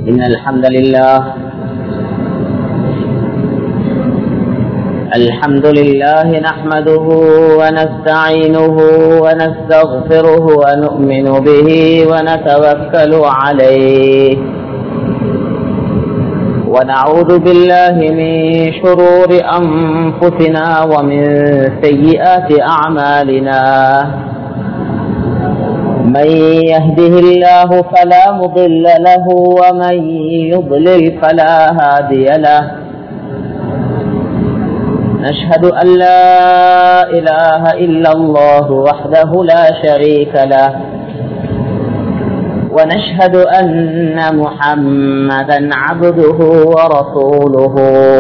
إن الحمد لله الحمد لله نحمده ونستعينه ونستغفره ونؤمن به ونتوكل عليه ونعوذ بالله من شرور أنفسنا ومن سيئات أعمالنا من يهده الله فلا مضل له ومن يضلل فلا هادي له نشهد أن لا إله إلا الله وحده لا شريك له ونشهد أن محمدا عبده ورسوله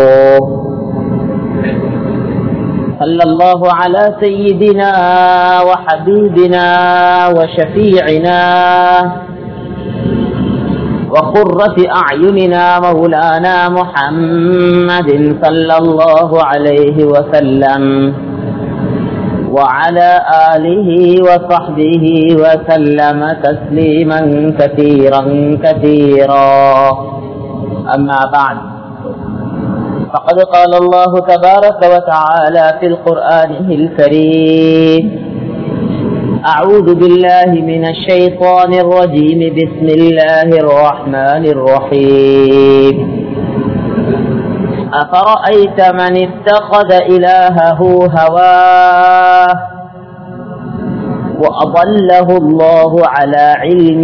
صلى الله على سيدنا وحبيبنا وشفيعنا وقرة أعيننا مولانا محمد صلى الله عليه وسلم وعلى آله وصحبه وسلم تسليما كثيرا كثيرا أما بعد فقد قال الله تبارك وتعالى في القرآن الكريم أعوذ بالله من الشيطان الرجيم بسم الله الرحمن الرحيم أفرأيت من اتخذ إلهه هواه وأضله الله على علم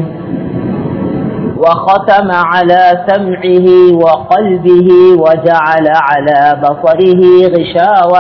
وختم على سمعه وقلبه وجعل على بصره غشاوة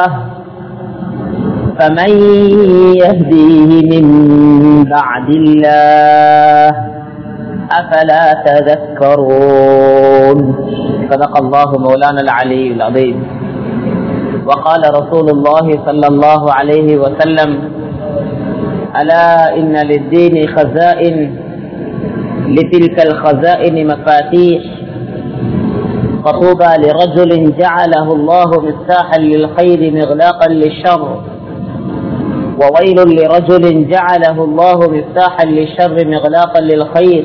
فمن يهديه من بعد الله أفلا تذكرون صدق الله مولانا العلي العظيم وقال رسول الله صلى الله عليه وسلم ألا إن للدين خزائن لتلك الخزائن مفاتيح فطوبى لرجل جعله الله مفتاحا للخير مغلاقا للشر وويل لرجل جعله الله مفتاحا للشر مغلاقا للخير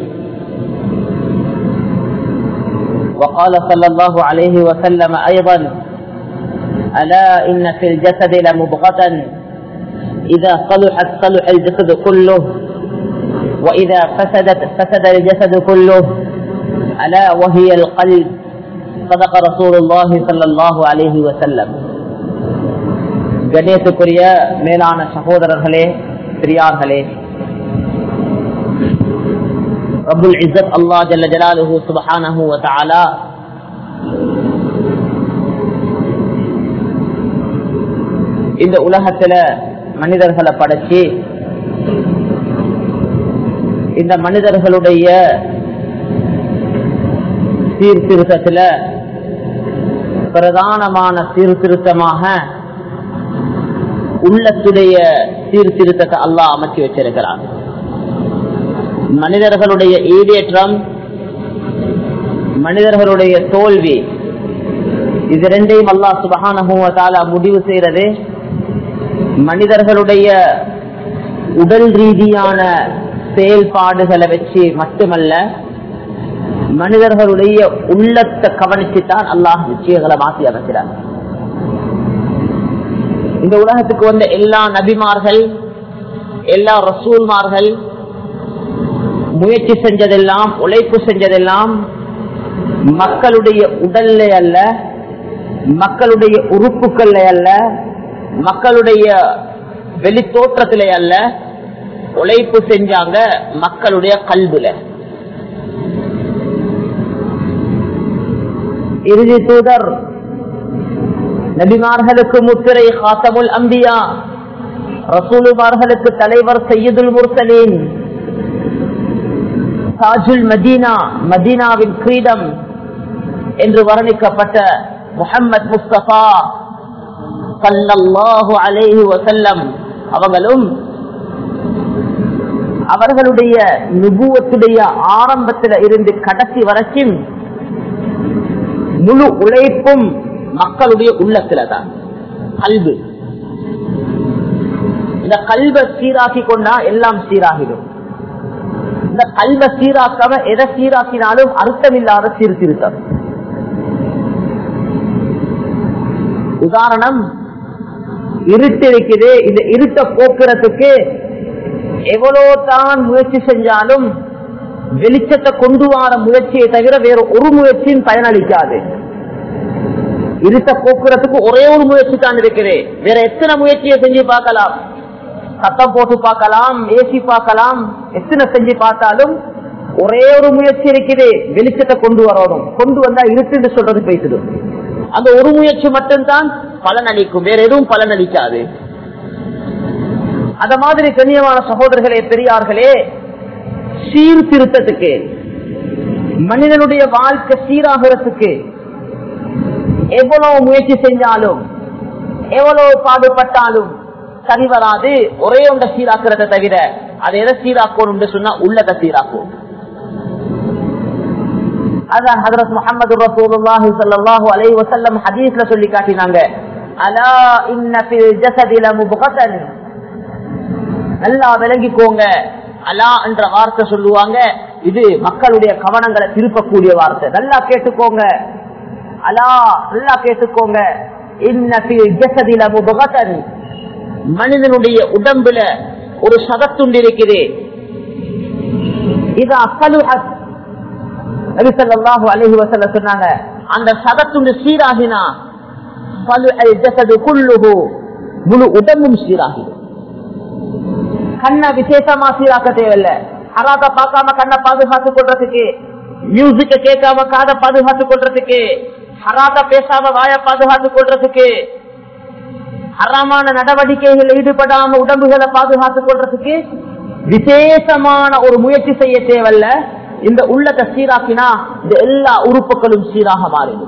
وقال صلى الله عليه وسلم أيضا ألا إن في الجسد لمبغة إذا صلحت صلح الجسد كله وإذا فسدت فسد الجسد كله ألا وهي القلب صدق رسول الله صلى الله عليه وسلم கணேசுக்குரிய மேலான சகோதரர்களே பெரியார்களே ரபுல் இசத் அல்லா ஜல்ல ஜலாலுஹு சுபஹானஹு வ தஆலா இந்த உலகத்துல மனிதர்களை படைச்சு இந்த மனிதர்களுடைய சீர்திருத்தத்துல பிரதானமான சீர்திருத்தமாக உள்ளத்துடைய சீர்திருத்தத்தை அல்லாஹ் அமைச்சு வச்சிருக்கிறான் மனிதர்களுடைய ஈடேற்றம் மனிதர்களுடைய தோல்வி இது ரெண்டையும் அல்லாஹ் சுபகான முடிவு செய்யறது மனிதர்களுடைய உடல் ரீதியான செயல்பாடுகளை வச்சு மட்டுமல்ல மனிதர்களுடைய உள்ளத்தை கவனிச்சுத்தான் அல்லாஹ் நிச்சயங்களை மாற்றி அமைக்கிறார் இந்த உலகத்துக்கு வந்த எல்லா நபிமார்கள் எல்லா ரசூல்மார்கள் முயற்சி செஞ்சதெல்லாம் உழைப்பு செஞ்சதெல்லாம் மக்களுடைய உடல்ல அல்ல மக்களுடைய உறுப்புகள்ல அல்ல மக்களுடைய வெளித்தோற்றத்திலே அல்ல உழைப்பு செஞ்சாங்க மக்களுடைய கல்வில இறுதி தூதர் நபிமார்களுக்கு முத்திரை ஹாசமுல் அம்பியா ரசூலுமார்களுக்கு தலைவர் சையதுல் முர்சலீன் தாஜுல் மதீனா மதீனாவின் கிரீடம் என்று வர்ணிக்கப்பட்ட முகம்மது முஸ்தபா சல்லல்லாஹு அலைஹி வசல்லம் அவங்களும் அவர்களுடைய நுபுவத்துடைய ஆரம்பத்தில் இருந்து கடைசி வரைக்கும் முழு உழைப்பும் மக்களுடைய உள்ளத்துல தான் கல்வி இந்த கல்வை சீராக்கி கொண்டா எல்லாம் சீராகிடும் இந்த கல்வ சீராக்காம எதை சீராக்கினாலும் அர்த்தமில்லாத சீர்திருத்தம் உதாரணம் இருட்டு இருக்குது இந்த இருட்ட போக்குறதுக்கு எவ்வளவு தான் முயற்சி செஞ்சாலும் வெளிச்சத்தை கொண்டு வர முயற்சியை தவிர வேற ஒரு முயற்சியும் பயனளிக்காது இருட்ட போக்குறதுக்கு ஒரே ஒரு முயற்சி தான் இருக்குது வேற எத்தனை முயற்சியை செஞ்சு பார்க்கலாம் சத்தம் போட்டு பார்க்கலாம் ஏசி பார்க்கலாம் எத்தனை செஞ்சு பார்த்தாலும் ஒரே ஒரு முயற்சி இருக்குது வெளிச்சத்தை கொண்டு வரணும் கொண்டு வந்தா இருட்டுன்னு சொல்றது பேசுது அந்த ஒரு முயற்சி மட்டும்தான் பலன் அளிக்கும் வேற எதுவும் பலன் அளிக்காது அந்த மாதிரி கண்ணியமான சகோதரர்களே பெரியார்களே சீர்திருத்தத்துக்கு மனிதனுடைய வாழ்க்கை சீராகிறதுக்கு எவ்வளவு முயற்சி செஞ்சாலும் எவ்வளவு பாடுபட்டாலும் சரி வராது ஒரே ஒன்றை சீராக்கிறத தவிர அதை எதை சீராக்கணும் சொன்னா உள்ளதை சீராக்கும் அதான் ஹதரத் முகமது ரசூலுல்லாஹி ஸல்லல்லாஹு அலைஹி வஸல்லம் ஹதீஸ்ல சொல்லி காட்டினாங்க அலா இன்ன ஃபில் ஜஸதி லமுபகதன் நல்லா விளங்கிக்கோங்க அலா என்ற வார்த்தை சொல்லுவாங்க இது மக்களுடைய கவனங்களை திருப்பக்கூடிய வார்த்தை நல்லா கேட்டுக்கோங்க அலா நல்லா கேட்டுக்கோங்க இன்ன ஃபில் ஜஸதி லமுபகதன் மனிதனுடைய உடம்புல ஒரு சதத்துண்டு இருக்குது இது அசலுஹத் நபிசல்லாஹு அலஹி வசல்ல சொன்னாங்க அந்த சதத்துண்டு சீராகினா முழு உடம்பும் சீராகிடும் கண்ணை விசேஷமா சீராக்க தேவையில்லை ஹராத்த பார்க்காம கண்ணை பாதுகாத்து கொள்றதுக்கு மியூசிக்க கேட்காம காதை பாதுகாத்து கொள்றதுக்கு ஹராத்த பேசாம வாய பாதுகாத்து கொள்றதுக்கு ஹராமான நடவடிக்கைகள் ஈடுபடாம உடம்புகளை பாதுகாத்துக் கொள்றதுக்கு விசேஷமான ஒரு முயற்சி செய்ய தேவையில்ல இந்த உள்ளத்தை சீராக்கினா இந்த எல்லா உறுப்புகளும் சீராக மாறிடும்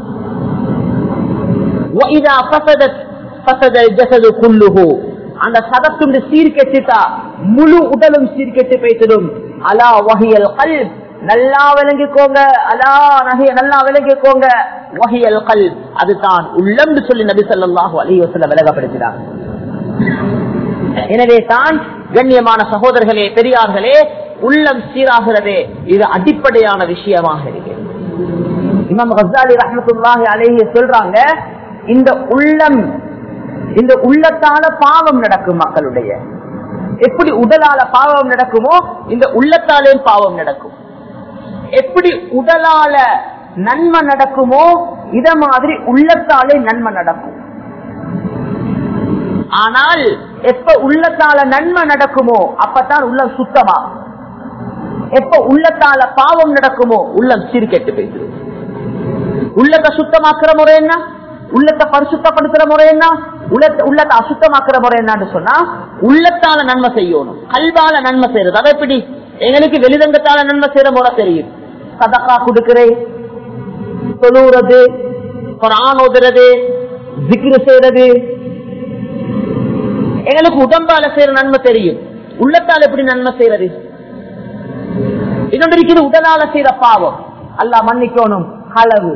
அந்த சதத்துண்டு சீர்கெட்டுட்டா முழு உடலும் சீர்கெட்டு பேசிடும் அலா வகையல் கல் நல்லா விளங்கிக்கோங்க அலா நகைய நல்லா விளங்கிக்கோங்க வகையல் கல் அதுதான் உள்ளம் சொல்லி நபி சொல்லாஹு அலைவசல்ல விலகப்படுத்தினார் எனவே தான் கண்ணியமான சகோதரர்களே பெரியார்களே உள்ளம் சீராகிறது இது அடிப்படையான விஷயமாக இருக்கிறது இமாம் ஹசாலி ரஹமத்துல்லாஹி அலேஹி சொல்றாங்க இந்த உள்ளம் இந்த உள்ளத்தால பாவம் நடக்கும் மக்களுடைய எப்படி உடலால பாவம் நடக்குமோ இந்த உள்ளத்தாலே பாவம் நடக்கும் எப்படி உடலால நன்மை நடக்குமோ இத மாதிரி உள்ளத்தாலே நன்மை நடக்கும் ஆனால் எப்ப உள்ளத்தால நன்மை நடக்குமோ அப்பதான் உள்ளம் சுத்தமாகும் எப்ப உள்ளத்தால பாவம் நடக்குமோ உள்ளம் சீர்கெட்டு போயிடுது உள்ளத்தை சுத்தமாக்குற முறை என்ன உள்ளத்தை பரிசுத்தப்படுத்துற முறை என்ன உள்ளத்தை அசுத்தமாக்குற முறை என்னன்னு சொன்னா உள்ளத்தால நன்மை செய்யணும் கல்வால நன்மை செய்யறது அதை எப்படி எங்களுக்கு வெளிரங்கத்தால நன்மை செய்யற முறை தெரியும் சதக்கா கொடுக்கிறேன் தொழுறது குரான் ஓதுறது ஜிக்ரு செய்யறது எங்களுக்கு உடம்பால செய்யற நன்மை தெரியும் உள்ளத்தால் எப்படி நன்மை செய்யறது இன்னொன்று இருக்குது உடலால செய்யற பாவம் அல்ல மன்னிக்கணும் களவு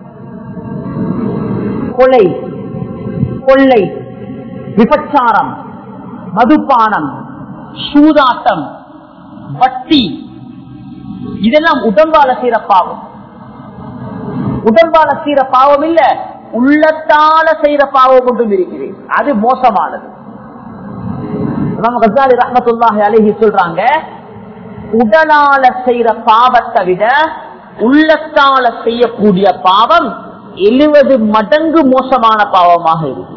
கொலை கொள்ளை விபச்சாரம் மதுபானம் சூதாட்டம் வட்டி இதெல்லாம் உடம்பால செய்யற பாவம் உடம்பால செய்யற பாவம் இல்ல உள்ளத்தால செய்யற பாவம் ஒன்றும் இருக்கிறது அது மோசமானது ரஹமத்துல்லாஹி அலஹி சொல்றாங்க உடலால செய்யற பாவத்தை விட உள்ளத்தால செய்யக்கூடிய பாவம் எழுபது மடங்கு மோசமான பாவமாக இருக்கு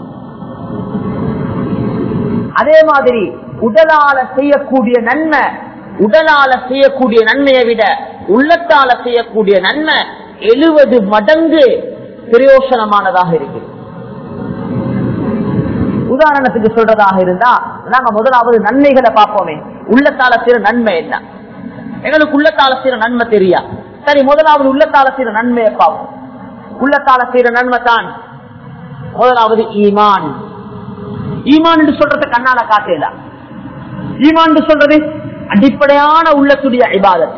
அதே மாதிரி உடலால செய்யக்கூடிய நன்மை உடலால செய்யக்கூடிய நன்மையை விட உள்ளத்தால செய்யக்கூடிய நன்மை எழுபது மடங்கு பிரயோசனமானதாக இருக்கு உதாரணத்துக்கு சொல்றதாக இருந்தா நாங்க முதலாவது நன்மைகளை பார்ப்போமே உள்ளத்தால செய்யற நன்மை என்ன எங்களுக்கு உள்ளத்தால செய்யற நன்மை தெரியா சரி முதலாவது உள்ளத்தால செய்யற நன்மையை பார்ப்போம் உள்ளத்தால செய்யற நன்மை தான் முதலாவது ஈமான் ஈமான் என்று சொல்றது கண்ணால காட்டல ஈமான் சொல்றது அடிப்படையான உள்ளத்துடைய இபாதத்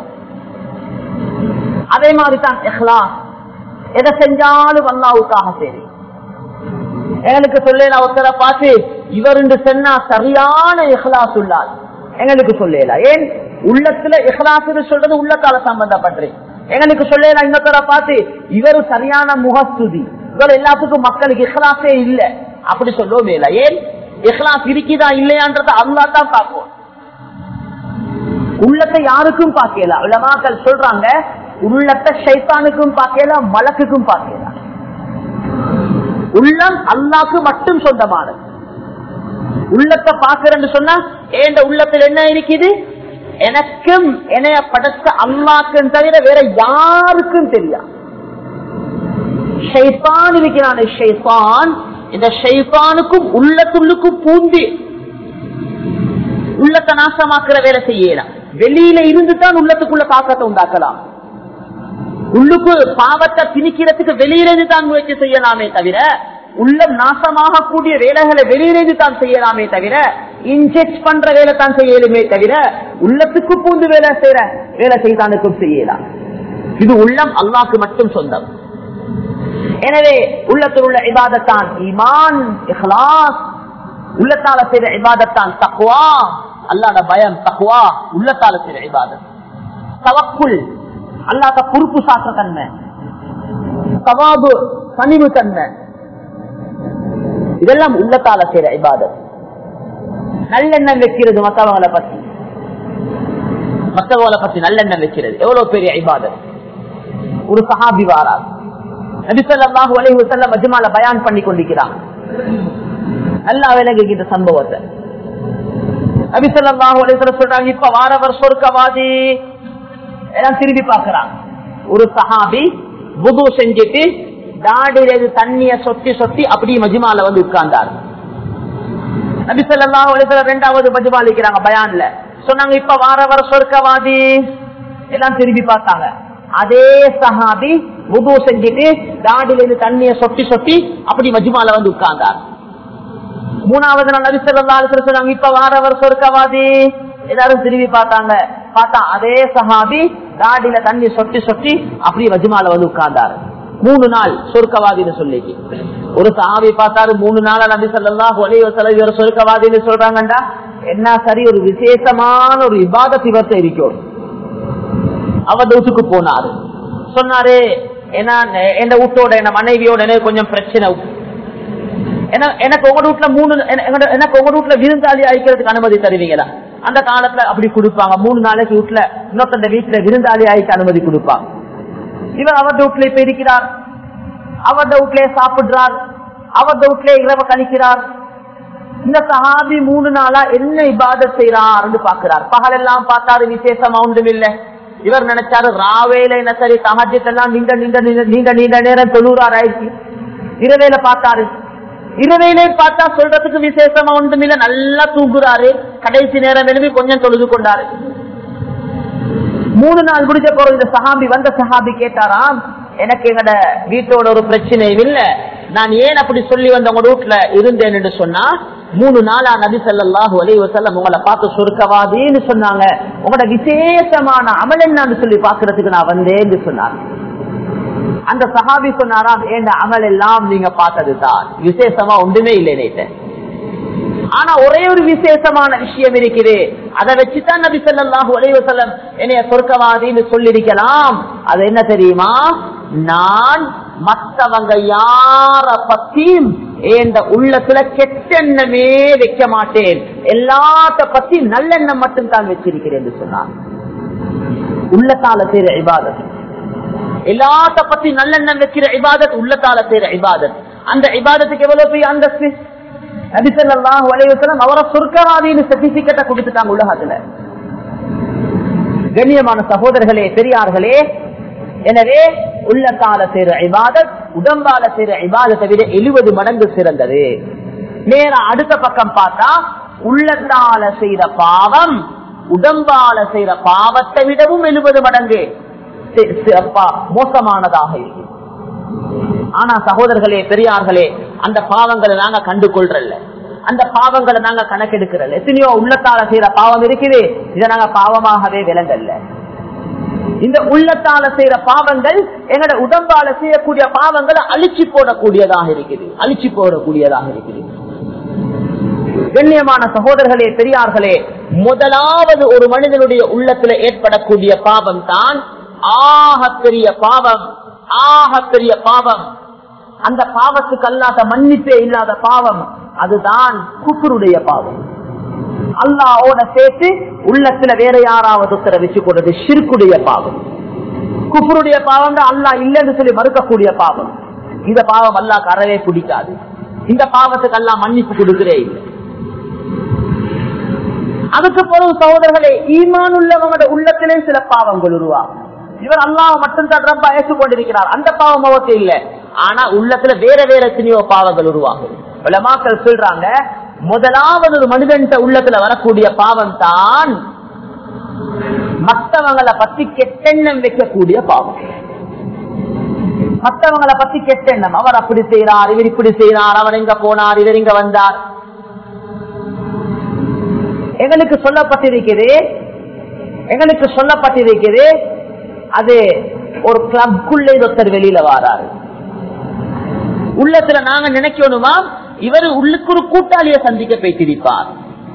அதே மாதிரி தான் எஹ்லாஸ் எதை செஞ்சாலும் அல்லாவுக்காக சரி எங்களுக்கு சொல்ல ஒருத்தரை பார்த்து இவர் என்று சொன்னா சரியான இஹ்லாஸ் உள்ளார் எங்களுக்கு சொல்லல ஏன் உள்ளத்துல இஹ்லாஸ் சொல்றது உள்ளத்தால சம்பந்தப்பட்டு எங்களுக்கு சொல்ல இன்னொருத்தர பார்த்து இவரு சரியான முகஸ்துதி இவர் எல்லாத்துக்கும் மக்களுக்கு இஹ்லாஸே இல்ல அப்படி சொல்லவே இல்லை ஏன் இஹ்லாஸ் இருக்குதா இல்லையான்றத அல்லா தான் பார்ப்போம் உள்ளத்தை யாருக்கும் பார்க்கல உலமாக்கள் சொல்றாங்க உள்ளத்தை ஷைத்தானுக்கும் பார்க்கல மலக்குக்கும் பார்க்கல உள்ளம் அல்லாக்கு மட்டும் சொந்தமானது உள்ளத்தை பாக்குறேன்னு சொன்னா ஏண்ட உள்ளத்தில் என்ன இருக்குது எனக்கும் என்னைய படைச்ச அல்லாக்கும் தவிர வேற யாருக்கும் தெரியாது ஷைத்தான் இருக்கிறான் ஷைத்தான் இந்த ஷைத்தானுக்கும் உள்ளத்துள்ளுக்கும் பூந்தி உள்ளத்தை நாசமாக்குற வேலை செய்யலாம் வெளியில இருந்து தான் உள்ளத்துக்குள்ள தாக்கத்தை உண்டாக்கலாம் உள்ளுக்கு பாவத்தை திணிக்கிறதுக்கு வெளியிலிருந்து தான் முயற்சி செய்யலாமே தவிர உள்ளம் நாசமாக கூடிய வேலைகளை வெளியிலிருந்து தான் செய்யலாமே தவிர இன்ஜெக்ட் பண்ற வேலை தான் செய்யலுமே தவிர உள்ளத்துக்கு பூந்து வேலை செய்யற வேலை செய்தானுக்கும் செய்யலாம் இது உள்ளம் அல்லாக்கு மட்டும் சொந்தம் எனவே உள்ளத்தில் உள்ள இபாதத்தான் ஈமான் இஹ்லாஸ் உள்ளத்தால செய்த இபாதத்தான் தக்குவா அல்லாத பயம் தக்குவா உள்ளத்தால செய்த இபாதத் தவக்குள் அல்லாத பொறுப்பு சாற்ற தன்மை சவாபு பணிவு தன்மை இதெல்லாம் உள்ளத்தால செய்யற இபாதத் நல்லெண்ணம் வைக்கிறது மத்தவங்களை பத்தி மத்தவங்களை பத்தி நல்லெண்ணம் வைக்கிறது எவ்வளவு பெரிய இபாதத் ஒரு சஹாபி வாரார் நபிசல்லாஹு அலைஹி வஸல்லம் மஜ்மால பயான் பண்ணி கொண்டிருக்கிறாங்க நல்லா விலகிக்கிட்ட சம்பவத்தை நபிசல்லாஹு அலைஹி வஸல்லம் சொல்றாங்க இப்ப வாரவர் சொர்க்கவாதி எல்லாம் திரும்பி பார்க்கிறாங்க ஒரு சஹாபி புது செஞ்சுட்டு தாடியில தண்ணிய சொட்டி சொட்டி அப்படி மஜ்மால வந்து உட்கார்ந்தார் நபிசல்லாஹு அலைஹி வஸல்லம் ரெண்டாவது மஜ்மா அளிக்கிறாங்க பயான்ல சொன்னாங்க இப்ப வாரவர் சொர்க்கவாதி எல்லாம் திரும்பி பார்த்தாங்க அதே சஹாபி உது செஞ்சுட்டு தாடியில இருந்து தண்ணிய சொட்டி சொட்டி அப்படி மஜ்மால வந்து உட்கார்ந்தார் மூணாவது நாள் நபிசல்லாஹு சொன்னாங்க இப்ப வாரவர் சொர்க்கவாதி எல்லாரும் திரும்பி பார்த்தாங்க பார்த்தா அதே சஹாபி தாடியில தண்ணி சொட்டி சொட்டி அப்படி மஜ்மால வந்து உட்கார்ந்தாரு மூணு நாள் சொர்க்கவாதின்னு சொல்லிக்கு ஒரு சஹாபி பார்த்தாரு மூணு நாளா நபி சல்லாஹ் ஒலைய வசலம் இவர் சொர்க்கவாதின்னு சொல்றாங்கண்டா என்ன சரி ஒரு விசேஷமான ஒரு விவாத சிவத்தை இருக்கும் அவர் வீட்டுக்கு போனாரு சொன்னாரு என்ன என் வீட்டோட என்ன மனைவியோட எனக்கு கொஞ்சம் பிரச்சனை எனக்கு உங்க வீட்டுல மூணு எனக்கு உங்க வீட்டுல விருந்தாளி அழிக்கிறதுக்கு அனுமதி தருவீங்களா அந்த காலத்துல அப்படி கொடுப்பாங்க மூணு நாளைக்கு வீட்டுல இன்னொருத்த வீட்டுல விருந்தாளி அழிக்க அனுமதி கொடுப்பாங்க இவர் அவர் வீட்டுல இப்ப இருக்கிறார் அவர் வீட்டிலே சாப்பிடுறார் அவர் வீட்டிலே இரவு கழிக்கிறார் இந்த சஹாபி மூணு நாளா என்ன இபாதத் செய்யறாருன்னு பாக்குறார் பகல் எல்லாம் பார்த்தாரு விசேஷமா ஒன்றும் இல்லை இவர் நினைச்சாரு ராவேல என்ன சரி சஹஜத்தெல்லாம் நீண்ட நீண்ட நீண்ட நீண்ட நேரம் தொழுறார் ஆயிடுச்சு இரவேல பார்த்தாரு இரவையிலே பார்த்தா சொல்றதுக்கு விசேஷமா ஒன்றும் இல்ல நல்லா தூங்குறாரு கடைசி நேரம் எழுப்பி கொஞ்சம் தொழுது கொண்டாரு மூணு நாள் முடிஞ்ச போற இந்த சஹாபி வந்த சஹாபி கேட்டாராம் எனக்கு எங்கட வீட்டோட ஒரு பிரச்சனையும் இல்ல நான் ஏன் அப்படி சொல்லி வந்த உங்க வீட்டுல இருந்தேன் என்று சொன்னா மூணு நாளா நபி சல்லாஹூ அலி வசல்லம் உங்களை பார்த்து சுருக்கவாதின்னு சொன்னாங்க உங்களோட விசேஷமான அமல் என்னன்னு சொல்லி பாக்குறதுக்கு நான் வந்தேன்னு சொன்னாங்க அந்த சஹாபி சொன்னாராம் ஏன் அமல் எல்லாம் நீங்க பார்த்ததுதான் விசேஷமா ஒன்றுமே இல்லை நேற்று ஆனா ஒரே ஒரு விசேஷமான விஷயம் இருக்குது அதை வச்சுதான் நபி சொல்லாஹு அலைவசல்லம் என்னைய சொர்க்கவாதின்னு சொல்லிருக்கலாம் அது என்ன தெரியுமா நான் மற்றவங்க யார பத்தியும் என்ற உள்ளத்துல கெட்டெண்ணமே வைக்க மாட்டேன் எல்லாத்த பத்தி நல்லெண்ணம் மட்டும் தான் வச்சிருக்கிறேன் என்று சொன்னான் உள்ளத்தால செய்யற இபாதத் எல்லாத்த பத்தி நல்லெண்ணம் வைக்கிற இபாதத் உள்ளத்தால செய்யற இபாதத் அந்த இபாதத்துக்கு எவ்வளவு பெரிய அந்தஸ்து நபிசல்லாஹு அலைவசலம் அவரை சொர்க்கவாதின்னு சர்டிபிகேட்டை கொடுத்துட்டாங்க உலகத்துல கண்ணியமான சகோதரர்களே பெரியார்களே எனவே உள்ளத்தால செய்யற இபாதத் உடம்பால செய்யற இபாதத்தை விட எழுபது மடங்கு சிறந்தது நேர அடுத்த பக்கம் பார்த்தா உள்ளத்தால செய்யற பாவம் உடம்பால செய்யற பாவத்தை விடவும் எழுபது மடங்கு மோசமானதாக இருக்கு ஆனா சகோதரர்களே பெரியார்களே அந்த பாவங்களை நாங்க கண்டு கொள்றல்ல அந்த பாவங்களை நாங்க கணக்கெடுக்கிறல்ல எத்தனையோ உள்ளத்தால செய்யற பாவம் இருக்குது இதை நாங்க பாவமாகவே விளங்கல்ல இந்த உள்ளத்தால செய்யற பாவங்கள் எங்கட உடம்பால செய்யக்கூடிய பாவங்களை அழிச்சு போடக்கூடியதாக இருக்குது அழிச்சு போடக்கூடியதாக இருக்குது கண்ணியமான சகோதரர்களே பெரியார்களே முதலாவது ஒரு மனிதனுடைய உள்ளத்துல ஏற்படக்கூடிய பாவம் தான் ஆக பெரிய பாவம் ஆக பெரிய பாவம் அந்த பாவத்துக்கு அல்லாத மன்னிப்பே இல்லாத பாவம் அதுதான் குஃபருடைய பாவம் அல்லாவோட சேர்த்து உள்ளத்துல வேற யாராவது ஒருத்தரை வச்சு கொடுறது ஷிர்குடைய பாவம் குஃபருடைய பாவம் தான் அல்லா இல்லைன்னு சொல்லி மறுக்கக்கூடிய பாவம் இந்த பாவம் அல்லாக்கு அறவே பிடிக்காது இந்த பாவத்துக்கு அல்லா மன்னிப்பு கொடுக்கிறே இல்லை அதுக்கு பிறகு சகோதரர்களே ஈமான் உள்ளவங்களோட உள்ளத்திலே சில பாவங்கள் உருவாகும் இவர் அல்லாஹ் மட்டும் தான் ரொம்ப அழைத்து கொண்டிருக்கிறார் அந்த பாவம் அவருக்கு இல்லை ஆனா உள்ளத்துல வேற வேற எத்தனையோ பாவங்கள் உருவாகும் உலமாக்கள் சொல்றாங்க முதலாவது ஒரு மனிதன் உள்ளத்துல வரக்கூடிய பாவம் தான் மற்றவங்களை பத்தி கெட்டெண்ணம் வைக்கக்கூடிய பாவம் மற்றவங்களை பத்தி கெட்டெண்ணம் அவர் அப்படி செய்யறார் இவர் இப்படி செய்யறார் அவர் எங்க போனார் இவர் இங்க வந்தார் எங்களுக்கு சொல்லப்பட்டிருக்கிறது எங்களுக்கு சொல்லப்பட்டிருக்கிறது அது ஒரு கிளப்குள்ளே ஒருத்தர் வெளியில வாராரு உள்ளத்துல நாங்க நினைக்கணுமா இவர் உள்ளுக்கு ஒரு கூட்டாளிய சந்திக்க பேசியிருப்பார்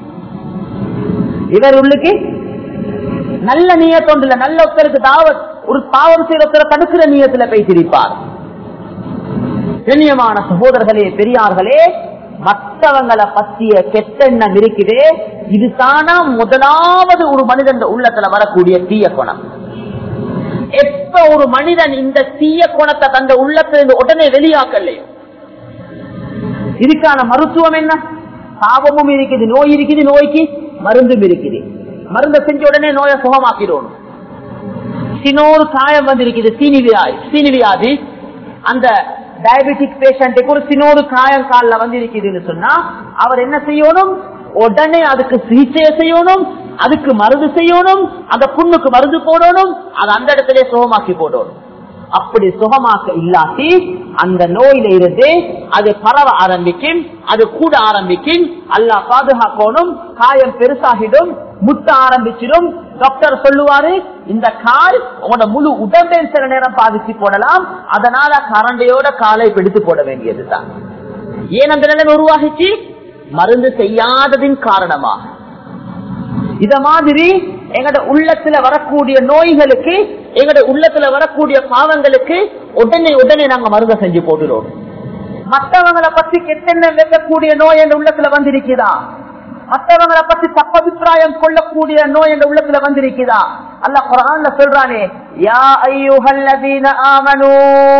இவர் உள்ளுக்கு நல்ல நீயத்தொண்டுல நல்ல ஒருத்தருக்கு தாவத் ஒரு பாவம் செய்யற ஒருத்தரை தடுக்கிற நீயத்துல பேசியிருப்பார் கண்ணியமான சகோதரர்களே பெரியார்களே மற்றவங்களை பற்றிய கெட்டெண்ணம் இருக்குது இதுதானா முதலாவது ஒரு மனிதன் உள்ளத்துல வரக்கூடிய தீய குணம் எப்ப ஒரு மனிதன் இந்த தீய குணத்தை தந்த உள்ளத்திலிருந்து உடனே வெளியாக்கலையோ இதுக்கான மருத்துவம் என்ன பாவமும் இருக்குது நோய் இருக்குது நோய்க்கு மருந்தும் இருக்குது மருந்தை செஞ்ச உடனே நோயை சுகமாக்கிடணும் சினோரு காயம் வந்திருக்குது சீனி வியாதி சீனி வியாதி அந்த டயபெட்டிக் பேஷண்ட்டுக்கு ஒரு சினோரு காயம் காலில் வந்து இருக்குதுன்னு சொன்னா அவர் என்ன செய்யணும் உடனே அதுக்கு சிகிச்சை செய்யணும் அதுக்கு மருந்து செய்யணும் அந்த புண்ணுக்கு மருந்து போடணும் அது அந்த இடத்திலே சுகமாக்கி போடணும் அப்படி சுகமாக்க இல்லாட்டி அந்த நோயில இருந்து அது பரவ ஆரம்பிக்கும் அது கூட ஆரம்பிக்கும் அல்லா பாதுகாக்கணும் காயம் பெருசாகிடும் முட்ட ஆரம்பிச்சிடும் டாக்டர் சொல்லுவாரு இந்த கால் உங்களோட முழு உடம்பை சில நேரம் பாதிச்சு போடலாம் அதனால கரண்டையோட காலை பிடித்து போட வேண்டியதுதான் ஏன் அந்த நிலைமை உருவாகிச்சு மருந்து செய்யாததின் காரணமாக இத மாதிரி எங்கட உள்ளத்துல வரக்கூடிய நோய்களுக்கு எங்கட உள்ளத்துல வரக்கூடிய பாவங்களுக்கு உடனே உடனே நாங்க மருந்த செஞ்சு போட்டுறோம் மற்றவங்களை பத்தி கெட்டெண்ண வைக்கக்கூடிய நோய் என்ற உள்ளத்துல வந்திருக்கிறதா மற்றவங்களை பத்தி தப்பபிப்பிராயம் கொள்ளக்கூடிய நோய் என்ற உள்ளத்துல வந்திருக்கிறதா அல்ல குரான்ல சொல்றானே யா ஐயுஹல்லதீன ஆமனூ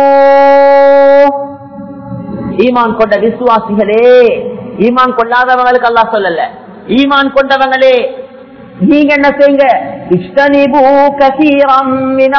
ஈமான் கொண்ட விசுவாசிகளே ஈமான் கொள்ளாதவங்களுக்கு அல்லா சொல்லல ஈமான் கொண்டவங்களே நீங்க என்ன செய்யுங்க இஷ்டனிபூ கசீரம்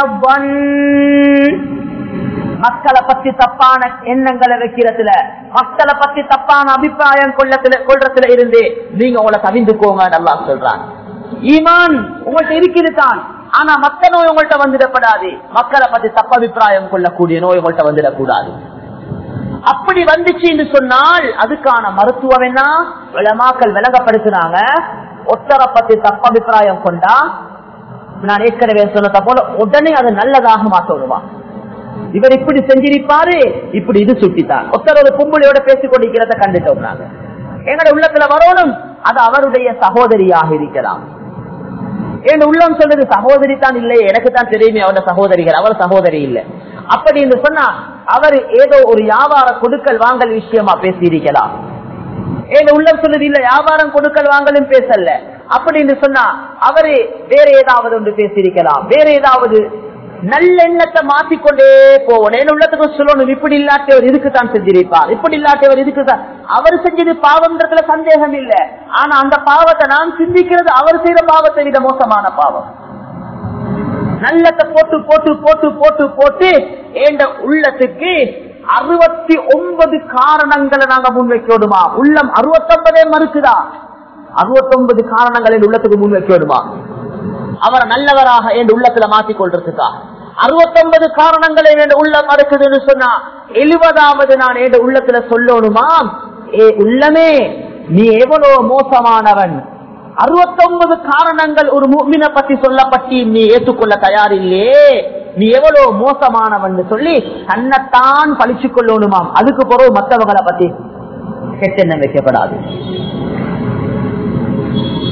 மக்களை பத்தி தப்பான எண்ணங்களை வைக்கிறதுல மக்களை பத்தி தப்பான அபிப்பிராயம் கொள்ளத்துல கொள்றதுல இருந்து நீங்க உங்களை தவிந்துக்கோங்க நல்லா சொல்றாங்க ஈமான் உங்கள்ட்ட இருக்குது தான் ஆனா மத்த நோய் உங்கள்ட்ட வந்துடப்படாது மக்களை பத்தி தப்ப அபிப்பிராயம் கொள்ளக்கூடிய நோய் உங்கள்ட்ட வந்துடக்கூடாது அப்படி வந்துச்சு என்று சொன்னால் அதுக்கான மருத்துவம் என்ன விளமாக்கள் விலகப்படுத்தினாங்க ஒத்தரை பத்தி தப்ப அபிப்பிராயம் கொண்டா நான் ஏற்கனவே சொன்னத போல உடனே அது நல்லதாக மாற்றணுமா இவர் இப்படி செஞ்சிருப்பாரு இப்படி இது சுட்டித்தான் ஒருத்தர் ஒரு கும்பலியோட பேசிக் கொண்டிருக்கிறத கண்டுட்டோம் நாங்க எங்கட உள்ளத்துல வரணும் அது அவருடைய சகோதரியாக இருக்கலாம் என் உள்ளம் சொல்றது சகோதரி தான் இல்லை எனக்கு தான் தெரியுமே அவரோட சகோதரிகள் அவர் சகோதரி இல்லை அப்படி என்று சொன்னா அவர் ஏதோ ஒரு வியாபார கொடுக்கல் வாங்கல் விஷயமா பேசியிருக்கலாம் என் உள்ளம் சொல்லுது இல்ல வியாபாரம் கொடுக்கல் வாங்கலும் பேசல அப்படின்னு சொன்னா அவரு வேற ஏதாவது ஒன்று பேசியிருக்கலாம் வேற ஏதாவது நல்லெண்ணத்தை மாத்திக்கொண்டே போவோம் என் உள்ளத்துக்கு சொல்லணும் இப்படி இல்லாட்டவர் இதுக்குத்தான் செஞ்சிருப்பார் இப்படி இல்லாட்டவர் இதுக்குதான் அவர் செஞ்சது பாவம்ன்றதுல சந்தேகம் இல்ல ஆனா அந்த பாவத்தை நான் சிந்திக்கிறது அவர் செய்த பாவத்தை விட மோசமான பாவம் நல்லத்தை போட்டு போட்டு போட்டு போட்டு போட்டு என்ற உள்ளத்துக்கு அறுபத்தி ஒன்பது காரணங்களை நாங்க முன்வைக்கோடுமா உள்ளம் அறுபத்தி ஒன்பதே மறுக்குதா அறுபத்தி ஒன்பது காரணங்களை உள்ளத்துக்கு முன்வைக்கோடுமா அவரை நல்லவராக என் உள்ளத்துல மாற்றிக் கொள்றதுக்கா அறுபத்தொன்பது காரணங்களை என் உள்ளம் மறுக்குதுன்னு சொன்னா எழுபதாவது நான் என் உள்ளத்துல சொல்லணுமா ஏ உள்ளமே நீ எவ்வளவு மோசமானவன் அறுபத்தொன்பது காரணங்கள் ஒரு மூமினை பத்தி சொல்லப்பட்டு நீ ஏற்றுக்கொள்ள தயாரில்லையே நீ எவ்வளவு மோசமானவன் சொல்லி தன்னைத்தான் பழிச்சு கொள்ளணுமாம் அதுக்கு பிறகு மற்றவங்களை பத்தி கெட்டெண்ணம் வைக்கப்படாது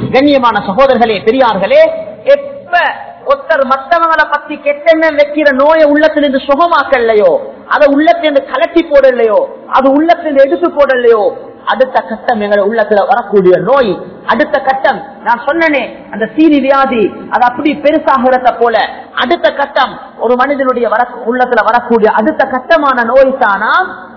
கண்ணியமான சகோதரர்களே பெரியார்களே எப்ப ஒருத்தர் மற்றவங்களை பத்தி கெட்டெண்ணம் வைக்கிற நோயை உள்ளத்திலிருந்து சுகமாக்கலையோ அதை உள்ளத்திலிருந்து கலட்டி போடலையோ அது உள்ளத்திலிருந்து எடுத்து போடலையோ அடுத்த கட்டம் எங்களை உள்ளத்துல வரக்கூடிய நோய் அடுத்த கட்டம் நான் சொன்னனே அந்த சீனி வியாதி அது அப்படி பெருசாகிறத போல அடுத்த கட்டம் ஒரு மனிதனுடைய வர உள்ளத்துல வரக்கூடிய அடுத்த கட்டமான நோய் தானா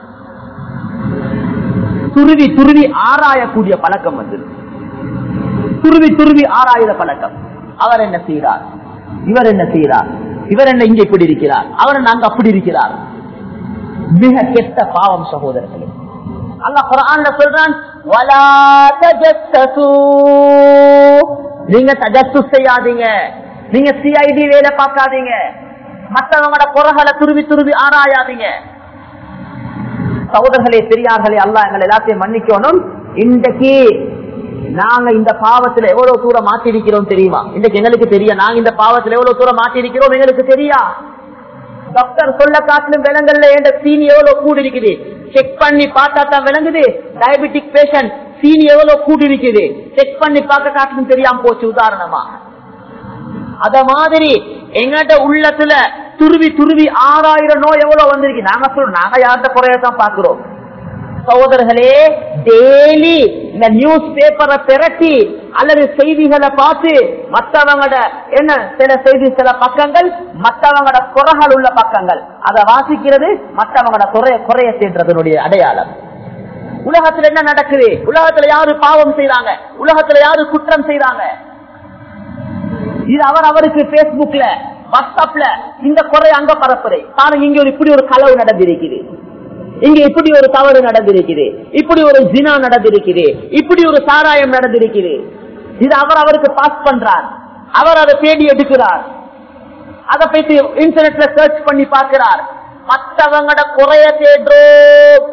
துருவி துருவி ஆராயக்கூடிய பழக்கம் வந்து துருவி துருவி ஆராயுத பழக்கம் அவர் என்ன செய்கிறார் இவர் என்ன செய்கிறார் இவர் என்ன இங்க இப்படி இருக்கிறார் அவர் என்ன அங்க அப்படி இருக்கிறார் மிக கெட்ட பாவம் சகோதரர்களே அல்லாஹ் குர்ஆன்ல சொல்றான் வலா தஜஸ்ஸு நீங்க தஜஸ்ஸுஸ் செய்யாதீங்க நீங்க சிஐடி வேலை பார்க்காதீங்க மற்றவங்களோட குறைகளை துருவி துருவி ஆராயாதீங்க சகோதரர்களே பெரியார்களே அல்லாஹ் எங்களை எல்லாத்தையும் மன்னிக்கணும் இன்றைக்கு நாங்க இந்த பாவத்துல எவ்வளவு தூரம் மாட்டிருக்கிறோம் தெரியுமா இன்றைக்கு எங்களுக்கு தெரியும் நாங்க இந்த பாவத்துல எவ்வளவு தூரம் மாட்டிருக்கிறோம் எங்களுக்கு தெரியா டாக்டர் சொல்ல காட்டிலும் விலங்கல்ல என்ற சீனி எவ்வளவு கூடி இருக்குது செக் பண்ணி பார்த்தா தான் விளங்குது டயபெட்டிக் பேஷண்ட் சீனி எவ்வளவு கூடி இருக்குது செக் பண்ணி பார்க்க காட்டிலும் தெரியாம போச்சு உதாரணமா அத மாதிரி எங்கட உள்ளத்துல துருவி துருவி ஆறாயிரம் நோய் எவ்வளவு வந்திருக்கு நாங்க சொல்றோம் நாங்க யார்கிட்ட குறையத்தான் பாக்குறோம் சகோதரர்களே டெய்லி இந்த நியூஸ் பேப்பரை திரட்டி அல்லது செய்திகளை பார்த்து மற்றவங்களோட என்ன சில செய்தி சில பக்கங்கள் மற்றவங்களோட குறைகள் உள்ள பக்கங்கள் அதை வாசிக்கிறது மற்றவங்களோட குறைய குறைய தேன்றதனுடைய அடையாளம் உலகத்துல என்ன நடக்குது உலகத்துல யாரு பாவம் செய்றாங்க உலகத்துல யாரு குற்றம் செய்றாங்க இது அவர் அவருக்கு பேஸ்புக்ல வாட்ஸ்அப்ல இந்த குறை அங்க பரப்புரை பாருங்க இங்க ஒரு இப்படி ஒரு களவு நடந்திருக்குது இங்க இப்படி ஒரு தவறு நடந்திருக்குது இப்படி ஒரு ஜினா நடந்திருக்குது இப்படி ஒரு சாராயம் நடந்திருக்குது இது அவர் அவருக்கு பாஸ் பண்றார் அவர் அதை தேடி எடுக்கிறார் அதை போயிட்டு இன்டர்நெட்ல சர்ச் பண்ணி பார்க்கிறார் மற்றவங்களோட குறைய தேடுறோம்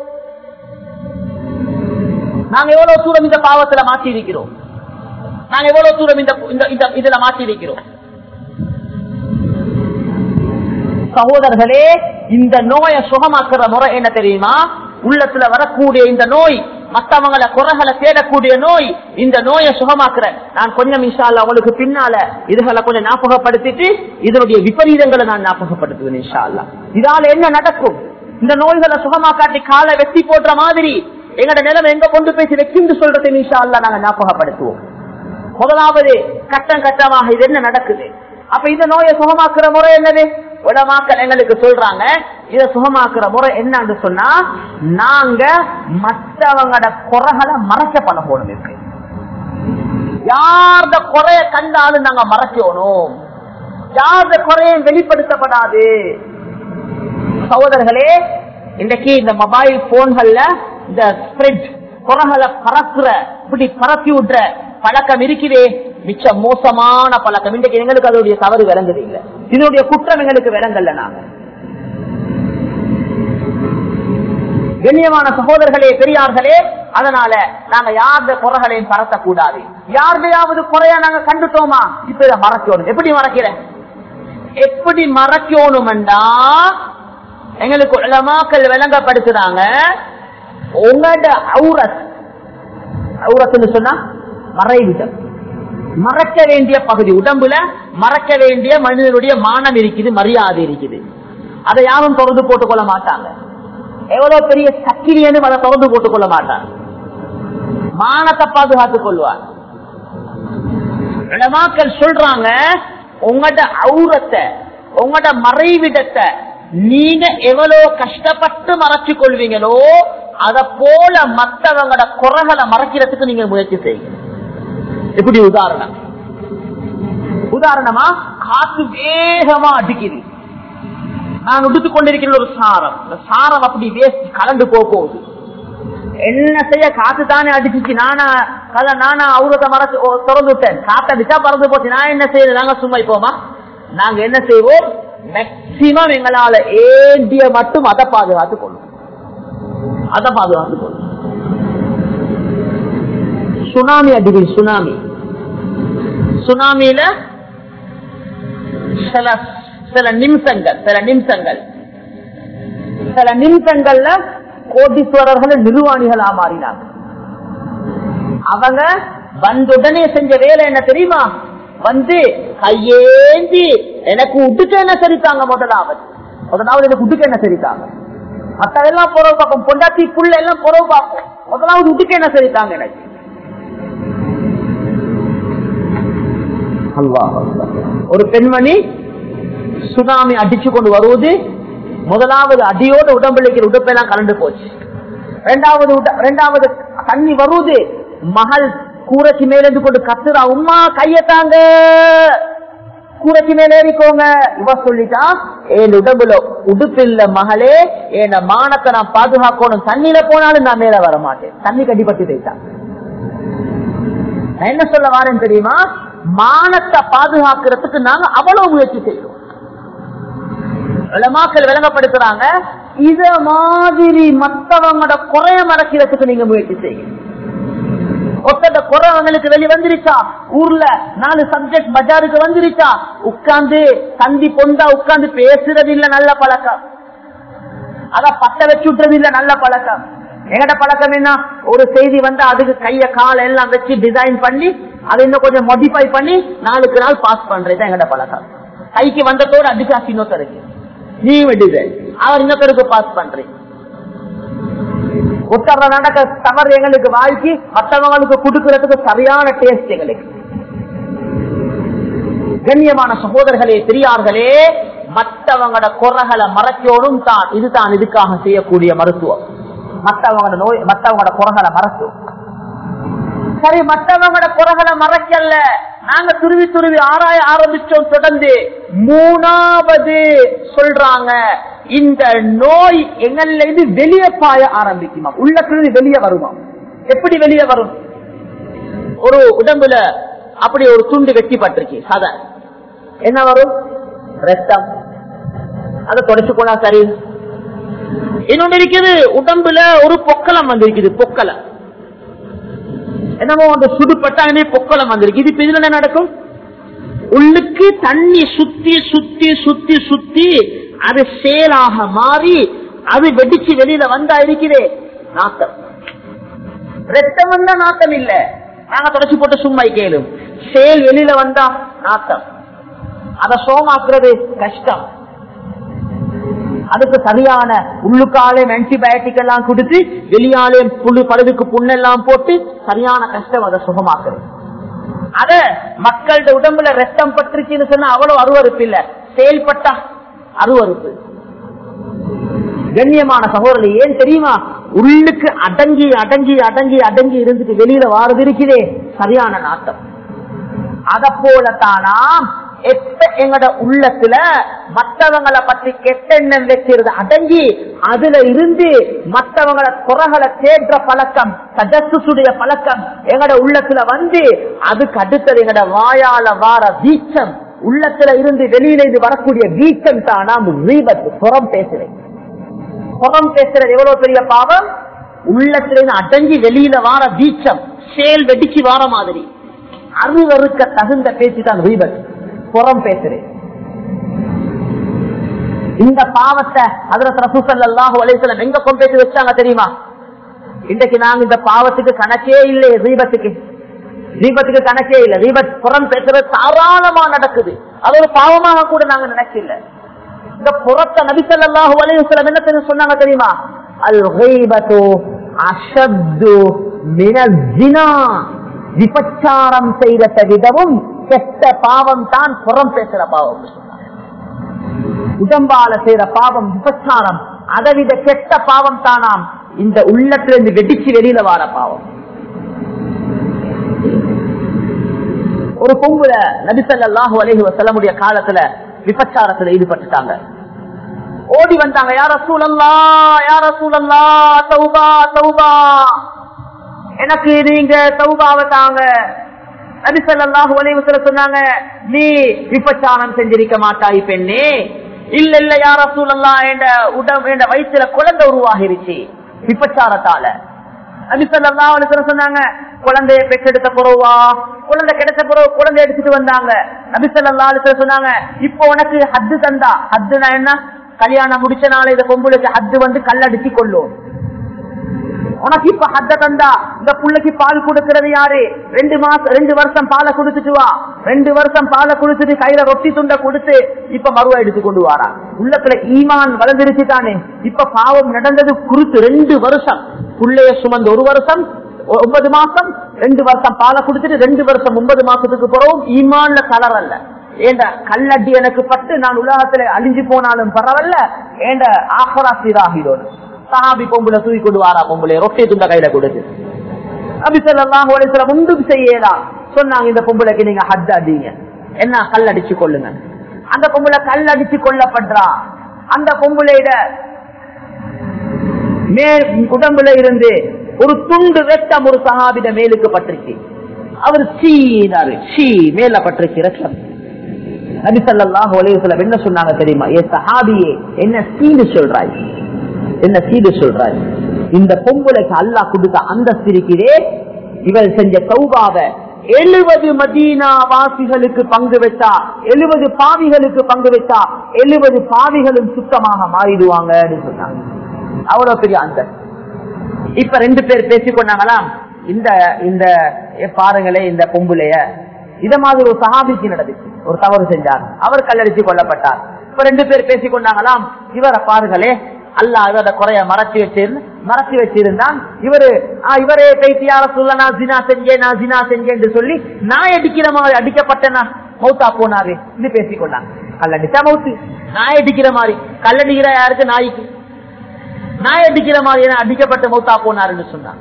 நாங்க எவ்வளவு தூரம் இந்த பாவத்துல மாற்றி இருக்கிறோம் நாங்க எவ்வளவு தூரம் இந்த இந்த- இந்த- இதுல மாற்றி இருக்கிறோம் சகோதரர்களே இந்த நோயை சுகமாக்குற முறை என்ன தெரியுமா உள்ளத்துல வரக்கூடிய இந்த நோய் மத்தவங்கள குறைகளை தேடக்கூடிய நோய் இந்த நோயை சுகமாக்குற நான் கொஞ்சம் இன்ஷால்ல உங்களுக்கு பின்னால இதுகளை கொஞ்சம் ஞாபகப்படுத்திட்டு இதனுடைய விபரீதங்களை நான் ஞாபகப்படுத்துவேன் இன்ஷால்லா இதால என்ன நடக்கும் இந்த நோய்களை சுகமாக்காட்டி காலை வெட்டி போடுற மாதிரி எங்கட நிலைமை எங்க கொண்டு போய் வைக்கும் சொல்றதை இன்ஷால்லா நாங்க ஞாபகப்படுத்துவோம் முதலாவது கட்டம் கட்டமாக இது என்ன நடக்குது அப்ப இந்த நோயை சுகமாக்குற முறை என்னது உலமாக்கள் எங்களுக்கு சொல்றாங்க இத சுகமாக்குற முறை என்னன்னு சொன்னா நாங்க மற்றவங்களோட குறைகளை மறைக்க பழகணும் இருக்கு யார்த குறைய கண்டாலும் நாங்க மறைக்கணும் யார்த குறையும் வெளிப்படுத்தப்படாது சகோதரர்களே இன்றைக்கு இந்த மொபைல் போன்கள்ல இந்த ஸ்ப்ரெட் குறைகளை பரப்புற இப்படி பரப்பி விடுற பழக்கம் இருக்குதே மிச்ச மோசமான பழக்கம் இன்றைக்கு எங்களுக்கு அதோடைய தவறு விளங்குது இல்ல இதனுடைய குற்றம் எங்களுக்கு விளங்கல்ல நாங்க கண்ணியமான சகோதரர்களே பெரியார்களே அதனால நாங்க யார்த குறைகளையும் பரத்தக்கூடாது யார்தையாவது குறையா நாங்க கண்டுட்டோமா இப்ப இதை மறைக்கணும் எப்படி மறைக்கிறேன் எப்படி மறைக்கணும்டா எங்களுக்கு உலமாக்கள் விளங்கப்படுத்துறாங்க உங்களோட அவுரத் அவுரத்துன்னு சொன்னா மறைவிடம் மறக்க வேண்டிய பகுதி உடம்புல மறக்க வேண்டிய மனிதனுடைய மானம் இருக்குது மரியாதை இருக்குது அதை யாரும் தொடர்ந்து போட்டுக் கொள்ள மாட்டாங்க எவ்வளவு பெரிய சக்கிரியனும் அதை தொடர்ந்து போட்டுக் கொள்ள மாட்டாங்க மானத்தை பாதுகாத்துக் கொள்வார் உலமாக்கள் சொல்றாங்க உங்களோட அவுரத்தை உங்களோட மறைவிடத்தை நீங்க எவ்வளவு கஷ்டப்பட்டு மறைச்சு கொள்வீங்களோ அத போல மற்றவங்களோட குறைகளை மறைக்கிறதுக்கு நீங்க முயற்சி செய்யுங்க எப்படி உதாரணம் உதாரணமா காத்து வேகமா அடிக்குது நான் உடுத்து கொண்டிருக்கிற ஒரு சாரம் இந்த சாரம் அப்படி வேஸ்ட் கலந்து போக போகுது என்ன செய்ய காத்து தானே அடிச்சுச்சு நானா கல நானா அவுரத்தை மறைச்சு ஓ, திறந்து விட்டேன் காத்து அடிச்சா பறந்து போச்சு நான் என்ன செய்யறது நாங்க சும்மா இப்போமா நாங்க என்ன செய்வோம் மேக்சிமம் எங்களால ஏண்டிய மட்டும் அதை பாதுகாத்துக் கொள்ளும் அதை பாதுகாத்துக் கொள்ளும் சுனாமி அடிக்குது சுனாமி சுனாமியில சில சில நிமிஷங்கள் சில நிமிஷங்கள் சில நிமிஷங்கள்ல கோடீஸ்வரர்கள் நிர்வாணிகளா மாறினாங்க அவங்க வந்த உடனே செஞ்ச வேலை என்ன தெரியுமா வந்து கையேந்தி எனக்கு உடுக்க என்ன சரித்தாங்க முதலாவது முதலாவது எனக்கு உடுக்க என்ன சரித்தாங்க மத்ததெல்லாம் புறவு பார்ப்போம் பொண்டாட்டி புள்ள எல்லாம் புறவு பார்ப்போம் முதலாவது உடுக்க என்ன சரித்தாங்க எனக்கு அல்லாஹ் அக்பர். ஒரு பெண்மணி சுனாமி அடிச்சு கொண்டு வருவது முதலாவது அடியோட உடம்பிழைக்கிற உடுப்பெல்லாம் கலந்து போச்சு ரெண்டாவது உட- ரெண்டாவது தண்ணி வருவது மகள் கூரைக்கு மேல இருந்து கொண்டு கத்துறா உம்மா கையத்தாங்க கூரைக்கு மேல ஏறிக்கோங்க இவ சொல்லிட்டா என் உடம்புல உடுப்பில்ல மகளே என் மானத்தை நான் பாதுகாக்கணும் தண்ணியில போனாலும் நான் மேல வர மாட்டேன் தண்ணி கடிப்பட்டு போயிட்டான் நான் என்ன சொல்ல வரேன் தெரியுமா மானத்தை பாதுகாக்கிறதுக்கு நாங்க அவ்வளவு முயற்சி செய்யறோம் உலமாக்கள் விளங்கப்படுத்துறாங்க இத மாதிரி மத்தவங்களோட குறைய மறைக்கிறதுக்கு நீங்க முயற்சி செய்யுங்க ஒத்தட குறை அவங்களுக்கு வெளியே வந்துருச்சா ஊர்ல நாலு சப்ஜெக்ட் பஜாருக்கு வந்துருச்சா உட்கார்ந்து தந்தி பொந்தா உட்கார்ந்து பேசுறது இல்ல நல்ல பழக்கம் அத பத்த வச்சு விட்டுறது இல்ல நல்ல பழக்கம் எங்கட பழக்கம் என்ன ஒரு செய்தி வந்து அதுக்கு கைய கால எல்லாம் வச்சு டிசைன் பண்ணி அதை இன்னும் கொஞ்சம் மாடிஃபை பண்ணி நாளுக்கு நாள் பாஸ் பண்றது எங்கட பழக்கம் கைக்கு வந்ததோடு அடிச்சா இன்னொருத்தருக்கு நீ டிசைன் அவர் இன்னொருத்தருக்கு பாஸ் பண்றீங்க உத்தர நடக்க தவறு எங்களுக்கு வாழ்க்கை மற்றவங்களுக்கு கொடுக்கறதுக்கு சரியான டேஸ்ட் எங்களுக்கு கண்ணியமான சகோதரர்களே பெரியார்களே மற்றவங்களோட குறைகளை மறைக்கணும் தான் இதுதான் இதுக்காக செய்யக்கூடிய மருத்துவம் மற்றவங்களோட நோய் மற்றவங்களோட குறைகளை மறைக்கும் சரி மற்றவங்களோட குறைகளை மறைக்கல நாங்க துருவி துருவி ஆராய ஆரம்பிச்சோம் தொடர்ந்து மூணாவது சொல்றாங்க இந்த நோய் எங்கள்ல இருந்து வெளியே பாய ஆரம்பிக்குமா உள்ளத்திலிருந்து வெளியே வருமா எப்படி வெளியே வரும் ஒரு உடம்புல அப்படி ஒரு துண்டு வெட்டிப்பட்டிருக்கு சதை என்ன வரும் ரத்தம் அதை தொடச்சு போனா சரி இன்னொன்று இருக்குது உடம்புல ஒரு பொக்கலம் வந்திருக்குது பொக்கலம் என்னமோ அந்த சுடுபட்டா என்ன பொக்கலம் வந்திருக்கு இது இப்ப இதுல என்ன நடக்கும் உள்ளுக்கு தண்ணி சுத்தி சுத்தி சுத்தி சுத்தி அது சேலாக மாறி அது வெடிச்சு வெளியில வந்தா இருக்குதே நாட்டம் ரத்தம் வந்தா நாட்டம் இல்ல நாங்க தொடச்சு போட்டு சும்மா கேளும் சேல் வெளியில வந்தா நாட்டம் அத சோமாக்குறது கஷ்டம் அதுக்கு சரியான உள்ளுக்காலையும் ஆன்டிபயோட்டிக் எல்லாம் கொடுத்து வெளியாலையும் புழு பழுதுக்கு புண்ணெல்லாம் போட்டு சரியான கஷ்டம் அதை சுகமாக்குறது அத மக்களோட உடம்புல ரத்தம் பற்றுச்சுன்னு சொன்னா அவ்வளவு அருவறுப்பு இல்ல செயல்பட்டா அருவறுப்பு கண்ணியமான சகோதரர் ஏன் தெரியுமா உள்ளுக்கு அடங்கி அடங்கி அடங்கி அடங்கி இருந்துட்டு வெளியில வாரது இருக்குதே சரியான நாட்டம் அத போலத்தானா எப்ப எங்கட உள்ளத்துல மற்றவங்களை பற்றி கெட்டெண்ணம் வைக்கிறது அடங்கி அதுல இருந்து மற்றவங்கள குறைகளை தேற்ற பழக்கம் சஜசுடைய பழக்கம் எங்கட உள்ளத்துல வந்து அதுக்கு அடுத்தது எங்கட வாயால வார வீச்சம் உள்ளத்துல இருந்து வெளியில இருந்து வரக்கூடிய வீச்சம் தானா ரீபத்து புறம் பேசுறேன் புறம் பேசுறது எவ்வளவு பெரிய பாவம் உள்ளத்திலிருந்து அடங்கி வெளியில வார வீச்சம் சேல் வெடிச்சு வார மாதிரி அருவருக்க தகுந்த பேச்சு தான் ரீபத் புறம் பேசுறேன் இந்த பாவத்தை அதுல ரசூசல்லாஹு அலைஹிஸ்ஸலாம் எங்க கொண்டு போய் வச்சாங்க தெரியுமா இன்றைக்கு நாங்க இந்த பாவத்துக்கு கணக்கே இல்லை ரீபத்துக்கு தீபத்துக்கு கணக்கே இல்லை தீபத் புறம் பேசுறது தாராளமா நடக்குது அது ஒரு பாவமாக கூட நாங்க நினைக்கல இந்த புறத்த நபிசல்லாஹு அலைஹிஸ்ஸலாம் என்ன தெரியும் சொன்னாங்க தெரியுமா அல் ஹைபத்து அஷத்து மினல் ஜினா விபச்சாரம் செய்த விதமும் கெட்ட பாவம் தான் புறம் பேசுற பாவம் உடம்பால செய்யற பாவம் விபச்சாரம் அதை விட கெட்ட பாவம் தானாம் இந்த உள்ளத்திலிருந்து வெடிச்சு வெளியில வார பாவம் ஒரு பொங்குல நபிசல்லாஹு அலைஹி வசல்லமுடைய காலத்துல விபச்சாரத்துல ஈடுபட்டுட்டாங்க ஓடி வந்தாங்க யார சூழல்லா யார சூழல்லா தௌபா தௌபா எனக்கு நீங்க தௌபாவை தாங்க நபிசல்லாஹு அலைஹி வஸல்லம் சொன்னாங்க நீ விபச்சாரம் செஞ்சிருக்க மாட்டாய் பெண்ணே இல்ல இல்ல யார சூழல்லா என்ற உடம் என்ற வயிற்றுல குழந்தை உருவாகிருச்சு விபச்சாரத்தால நபிசல்லா அலிஸ்வரம் சொன்னாங்க குழந்தைய பெற்றெடுத்த பிறவா குழந்தை கிடைச்ச பிறகு குழந்தை எடுத்துட்டு வந்தாங்க நபிசல்லா அலிஸ்வரம் சொன்னாங்க இப்போ உனக்கு ஹத்து தந்தா ஹத்துனா என்ன கல்யாணம் முடிச்ச நாள் இதை பொம்புளுக்கு ஹத்து வந்து கல்லடிச்சு கொள்ளும் உனக்கு இப்ப ஹத்த தந்தா இந்த புள்ளைக்கு பால் கொடுக்கிறது யாரு ரெண்டு மாசம் ரெண்டு வருஷம் பாலை குடுத்துட்டு வா ரெண்டு வருஷம் பாலை குடுத்துட்டு கையில ரொட்டி துண்டை கொடுத்து இப்ப மறுவா எடுத்து கொண்டு வாரா உள்ளத்துல ஈமான் வளர்ந்துருச்சு தானே இப்ப பாவம் நடந்தது குறுத்து ரெண்டு வருஷம் புள்ளைய சுமந்து ஒரு வருஷம் ஒ- ஒன்பது மாசம் ரெண்டு வருஷம் பாலை குடுத்துட்டு ரெண்டு வருஷம் ஒன்பது மாசத்துக்கு பிறகும் ஈமான்ல கலர் அல்ல ஏண்ட கல்லடி எனக்கு பட்டு நான் உலகத்துல அழிஞ்சு போனாலும் பரவாயில்ல ஏண்ட ஆஹரா சீராகிடும் சஹாபி பொம்புல தூக்கி கொண்டு வாரா பொம்புல ரொட்டி துண்ட கையில கொடுத்து நபி ஸல்லல்லாஹு அலைஹி வஸல்லம் ஒன்றும் செய்யலாம் சொன்னாங்க இந்த பொம்பளைக்கு நீங்க ஹஜ் அடிங்க என்ன கல் அடிச்சு கொள்ளுங்க அந்த பொம்பளை கல் அடிச்சு கொல்லப்படுறா அந்த பொம்பளையிட மேல் உடம்புல இருந்து ஒரு துண்டு வெட்டம் ஒரு சஹாபிட மேலுக்கு பட்டுருச்சு அவர் சீனாரு சீ மேல பட்டுருச்சு ரத்தம் நபி ஸல்லல்லாஹு அலைஹி வஸல்லம் என்ன சொன்னாங்க தெரியுமா ஏ சஹாபியே என்ன சீடு சொல்றாய் என்ன சீடு சொல்றாய் இந்த பொம்பளைக்கு அல்லாஹ் கொடுத்த அந்த சிரிக்கிறே இவள் செஞ்ச சௌபாவ எழுபது மதீனா வாசிகளுக்கு பங்கு வச்சா எழுபது பாவிகளுக்கு பங்கு வச்சா எழுபது பாவிகளும் சுத்தமாக மாறிடுவாங்கன்னு சொன்னாங்க அவ்வளவு பெரிய அந்த இப்ப ரெண்டு பேர் பேசிக்கொண்டாங்களாம் இந்த இந்த ஏ, பாருங்களே இந்த பொம்புலைய இத மாதிரி ஒரு சஹாபிக்கு நடந்துச்சு ஒரு தவறு செஞ்சார் அவர் கல்லடிச்சு கொல்லப்பட்டார் இப்ப ரெண்டு பேர் பேசிக்கொண்டாங்களாம் இவரை பாருங்களே அல்லாஹ் இவரோட குறைய மறைச்சு வச்சிருந்து மறைச்சு வச்சிருந்தான் இவரு ஆ, இவரே பேசியார சொல்ல நான் ஜினா செஞ்சேன் நான் ஜினா செஞ்சேன் சொல்லி நாய் அடிக்கிற மாதிரி அடிக்கப்பட்டனா மௌத்தா போனாரு இது பேசிக்கொண்டாங்க கல்லடிச்சா மௌத்து நாய் அடிக்கிற மாதிரி கல்லடிக்கிற யாருக்கு நாய்க்கு நாய் அடிக்கிற மாதிரி என அடிக்கப்பட்ட மௌத்தா போனாருன்னு சொன்னாங்க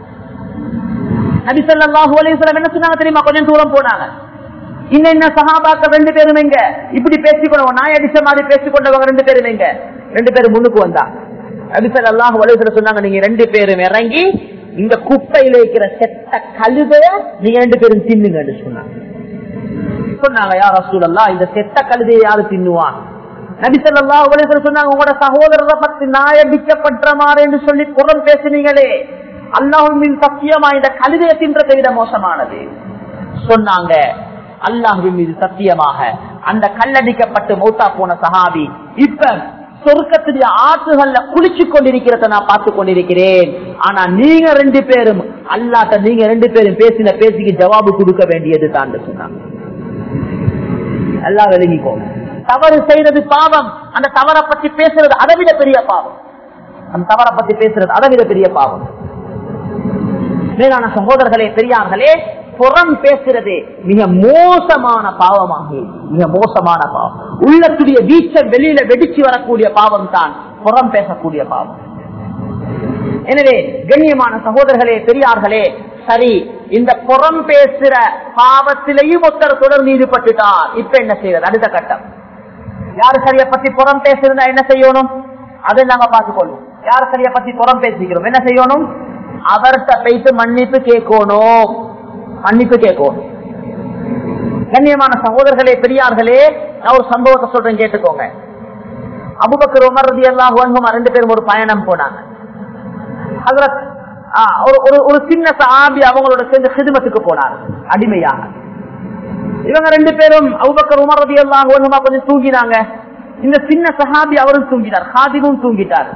நபி ஸல்லல்லாஹு அலைஹி வஸல்லம் என்ன சொன்னாங்க தெரியுமா கொஞ்சம் தூரம் போனாங்க இன்ன இன்ன சஹாபாக்கள் ரெண்டு பேரும் எங்க இப்படி பேசிக்கொண்டவங்க நாய் அடிச்ச மாதிரி பேசிக்கொண்டவங்க ரெண்டு பேரும் எங்க ரெண்டு பேரும் முன்னுக்கு வந்தா நபி ஸல்லல்லாஹு அலைஹி வஸல்லம் சொன்னாங்க நீங்க ரெண்டு பேரும் இறங்கி இந்த குப்பையில இருக்கிற செத்த கழுதைய நீங்க ரெண்டு பேரும் தின்னுங்கன்னு சொன்னாங்க சொன்னாங்க யார் ரசூலல்லாஹ் இந்த செத்த கழுதையை யாரு தின்னுவான் நபி ஸல்லல்லாஹு அலைஹி வஸல்லம் சொன்னாங்க உங்களோட சகோதரரை பத்தி நாய் அடிக்கப்பட்ட மாதிரி என்று சொல்லி புறம் பேசினீங்களே அல்லாஹ்வின் மீது சத்தியமா இந்த கழுதையை தின்றதை விட மோசமானது சொன்னாங்க அல்லாஹ்வின் மீது சத்தியமாக அந்த கல்லடிக்கப்பட்டு மௌத்தா போன சஹாபி இப்ப சொர்க்கத்துடைய ஆற்றுகள்ல குளிச்சு கொண்டிருக்கிறத நான் பார்த்து கொண்டிருக்கிறேன் ஆனா நீங்க ரெண்டு பேரும் அல்லாட்ட நீங்க ரெண்டு பேரும் பேசின பேசிக்கு ஜவாபு கொடுக்க வேண்டியது தான் சொன்னாங்க எல்லாம் விலகிக்கோங்க தவறு செய்யறது பாவம் அந்த தவறை பத்தி பேசுறது அதை விட பெரிய பாவம் அந்த தவறை பத்தி பேசுறது அதை விட பெரிய பாவம் மேலான சகோதரர்களே பெரியார்களே புறம் பேசுறது மிக மோசமான பாவமாக மிக மோசமான பாவம் உள்ளத்துடைய வீச்சல் வெளியில வெடிச்சு வரக்கூடிய பாவம் தான் புறம் பேசக்கூடிய பாவம் எனவே கண்ணியமான சகோதரர்களே பெரியார்களே சரி இந்த புறம் பேசுற பாவத்திலையும் ஒருத்தர் தொடர்ந்து ஈடுபட்டுட்டார் இப்ப என்ன செய்யறது அடுத்த கட்டம் யாரு சரியா பத்தி புறம் பேசுறதா என்ன செய்யணும் அதை நாங்க பார்த்துக்கொள்வோம் யார் சரியா பத்தி புறம் பேசிக்கிறோம் என்ன செய்யணும் அவர்கிட்ட பேசி மன்னிப்பு கேட்கணும் மன்னிப்பு கேட்கணும் கண்ணியமான சகோதரர்களே பெரியார்களே நான் ஒரு சம்பவத்தை சொல்றேன் கேட்டுக்கோங்க அபுபக்கர் உமர் ரதி அல்லாஹ் ரெண்டு பேரும் ஒரு பயணம் போனாங்க ஹஜ்ரத், ஆ, ஒரு ஒரு- ஒரு சின்ன சாபி அவங்களோட சேர்ந்து ஹிதுமத்துக்கு போனார் அடிமையாக இவங்க ரெண்டு பேரும் அபுபக்கர் உமர் ரதி அல்லாஹ் கொஞ்சம் தூங்கினாங்க இந்த சின்ன சஹாபி அவரும் தூங்கினார் ஹாதிமும் தூங்கிட்டார்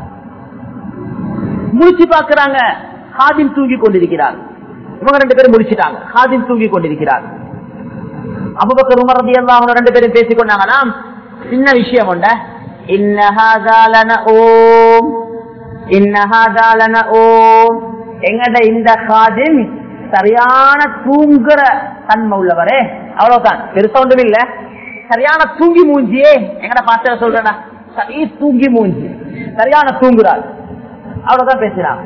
முடிச்சு பார்க்கிறாங்க ஹாதிம் தூங்கி கொண்டிருக்கிறார் இவங்க ரெண்டு பேரும் முடிச்சிட்டாங்க ஹாதிம் தூங்கி கொண்டிருக்கிறார் அபுபக்கர் உமர் ரதி அல்லாஹ் ரெண்டு பேரும் பேசிக் கொண்டாங்களாம் சின்ன விஷயம் உண்ட இன்னஹாதாலன ஓம் இன்னஹாதாலன ஓம் எங்கட இந்த ஹாதிம் சரியான தூங்குற தன்மை உள்ளவரே அவ்வளவுதான் பெருசா ஒன்றும் இல்ல சரியான தூங்கி மூஞ்சியே எங்கட பாஸ்டர் சொல்றா சரி தூங்கி மூஞ்சி சரியான தூங்குறாள் அவ்வளவுதான் பேசுறாங்க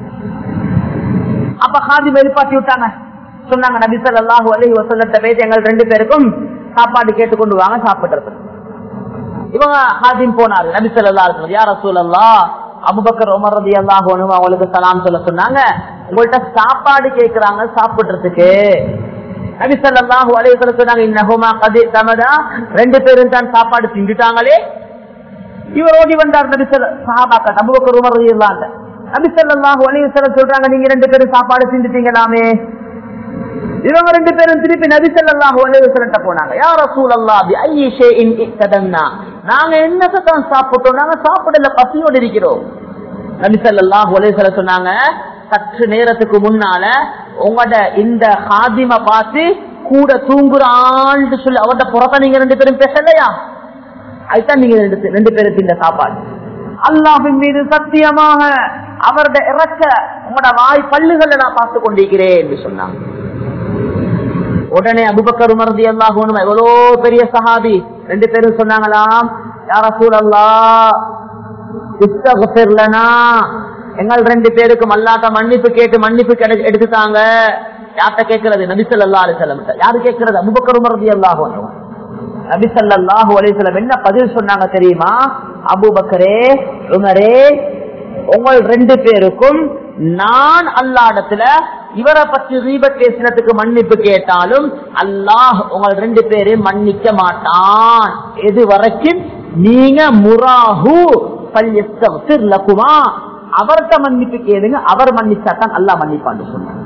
அப்ப ஹாதிம் எழுப்பாட்டி விட்டாங்க சொன்னாங்க நபி ஸல்லல்லாஹு அலைஹி வஸல்லத்தை பேசி எங்கள் ரெண்டு பேருக்கும் சாப்பாடு கேட்டு கொண்டு வாங்க சாப்பிட்டு இவங்க ஹாதிம் போனாரு நபி ஸல்லல்லாஹு அலைஹி வஸல்லம் யா ரசூலல்லாஹ் அபூபக்கர் உமர் ரலியல்லாஹு அன்ஹு அவங்களுக்கு சலாம் சொல்ல சொன்னாங்க உங்கள்ட்ட சாப்பாடு கேக்குறாங்க சாப்பிடுறதுக்கு நபி ஸல்லல்லாஹு அலைஹி வஸல்லம் சொன்னாங்க இன்னஹுமா கதி தமதா ரெண்டு பேரும் தான் சாப்பாடு திண்டுட்டாங்களே இவர் ஓடி வந்தார் நபி சொல்ல சஹாபாக்கள் அபூபக்கர் உமர் ரலியல்லாஹு அன்ஹு நபி ஸல்லல்லாஹு அலைஹி வஸல்லம் சொல்றாங்க நீங்க ரெண்டு பேரும் சாப்பாடு திண்டுட்டீங்களாமே இவங்க ரெண்டு பேரும் திருப்பி நபி ஸல்லல்லாஹு அலைஹி வஸல்லம் போனாங்க யா ரசூலல்லாஹ் பி ஐயி ஷைஇன் இக்ததன்னா நாங்க என்னத்தை தான் சாப்பிட்டோம் நாங்க சாப்பிடல பசியோடு இருக்கிறோம் நபி ஸல்லல்லாஹு அலைஹி வஸல்லம் சொன்னாங்க சற்று நேரத்துக்கு முன்னால உங்களோட இந்த ஹாதிம பார்த்து கூட தூங்குறான்னு சொல்லி அவர்கிட்ட புறத்த நீங்க ரெண்டு பேரும் பேசலையா அதுதான் நீங்க ரெண்டு ரெண்டு பேருக்கு இந்த சாப்பாடு அல்லாஹின் மீது சத்தியமாக அவருடைய இறக்க உங்களோட வாய் பல்லுகளை நான் பார்த்து கொண்டிருக்கிறேன் என்று சொன்னாங்க உடனே அபுபக்கர் உமர்தி அல்லாஹ் எவ்வளோ பெரிய சஹாபி ரெண்டு பேரும் சொன்னாங்களாம் யார சூழல்லா இஸ்தகுஃபிர்லனா எங்கள் ரெண்டு பேருக்கும் அல்லாட்ட மன்னிப்பு கேட்டு மன்னிப்பு கிடை- எடுத்துட்டாங்க யார்கிட்ட கேட்கறது நபிசல்லா அலிசல்லம் யாரு கேட்கறது அபுபக்கர் உமர்தி அல்லாஹ் நபிசல்லாஹு அலிசல்லம் என்ன பதில் சொன்னாங்க தெரியுமா அபுபக்கரே உமரே உங்கள் ரெண்டு பேருக்கும் நான் அல்லாடத்துல இவரை பற்றி ரீபத் பேசினதுக்கு மன்னிப்பு கேட்டாலும் அல்லாஹ் உங்கள் ரெண்டு பேரையும் மன்னிக்க மாட்டான் எது வரைக்கும் நீங்க முராஹு பல்யஸ்தக்ஃபிர் லகுமா அவர்கிட்ட மன்னிப்பு கேளுங்க அவர் மன்னிச்சா தான் அல்லாஹ் மன்னிப்பான்னு சொன்னார்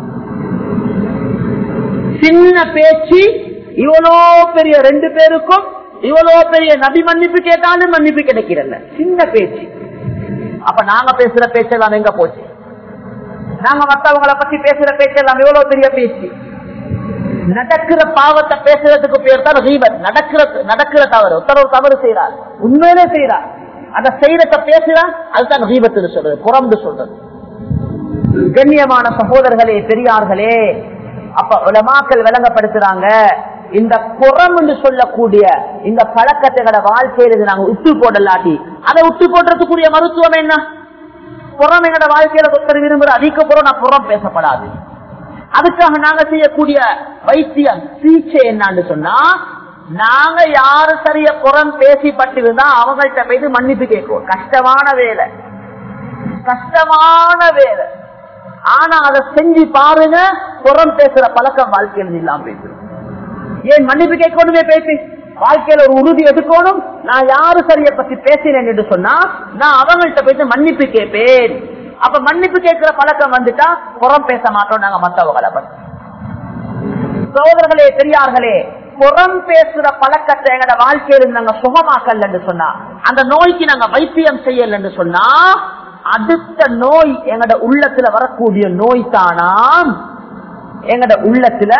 சின்ன பேச்சு இவ்வளோ பெரிய ரெண்டு பேருக்கும் இவ்வளோ பெரிய நபி மன்னிப்பு கேட்டாலும் மன்னிப்பு கிடைக்கிறல்ல சின்ன பேச்சு அப்ப நாங்க பேசுற பேச்செல்லாம் எங்க போச்சு நாங்க மத்தவங்களை பத்தி பேசுற பேச்செல்லாம் எவ்வளவு பெரிய பேச்சு நடக்கிற பாவத்தை பேசுறதுக்கு பேர் தான் ரீபத் நடக்கிற நடக்கிற தவறு ஒருத்தர் ஒரு தவறு செய்யறார் உண்மையிலே செய்யறார் அந்த செய்யறத பேசுறான் அதுதான் ரீபத்துன்னு சொல்றது புறம்னு சொல்றது கண்ணியமான சகோதரர்களே பெரியார்களே அப்ப உலமாக்கள் விளங்கப்படுத்துறாங்க இந்த புறம் என்று சொல்லக்கூடிய இந்த பழக்கத்தை வாழ்க்கையில நாங்க உத்து போடலாட்டி அதை உத்து போடுறதுக்குரிய மருத்துவம் என்ன புறம் எங்கட வாழ்க்கையில ஒருத்தர் விரும்புற அதிக புறம் நான் புறம் பேசப்படாது அதுக்காக நாங்க செய்யக்கூடிய வைத்தியம் சிகிச்சை என்னன்னு சொன்னா நாங்க யாரு சரிய புறம் பேசி பட்டிருந்தா அவங்கள்ட்ட போய் மன்னிப்பு கேட்கும் கஷ்டமான வேலை கஷ்டமான வேலை ஆனா அதை செஞ்சு பாருங்க புறம் பேசுற பழக்கம் வாழ்க்கையில் இல்லாம பேசுறோம் ஏன் மன்னிப்பு கேட்கணுமே பேசி வாழ்க்கையில ஒரு உறுதி எடுக்கணும் நான் யாரு சரிய பத்தி பேசினேன் என்று சொன்னா நான் அவங்கள்ட்ட போயிட்டு மன்னிப்பு கேட்பேன் அப்ப மன்னிப்பு கேட்கிற பழக்கம் வந்துட்டா புறம் பேச மாட்டோம் நாங்க மத்தவங்களை பத்தி சோதர்களே பெரியார்களே புறம் பேசுற பழக்கத்தை எங்கட வாழ்க்கையில நாங்க சுகமாக்கல் என்று சொன்னா அந்த நோய்க்கு நாங்க வைத்தியம் செய்யல என்று சொன்னா அடுத்த நோய் எங்கட உள்ளத்துல வரக்கூடிய நோய் தானாம் எங்கட உள்ளத்துல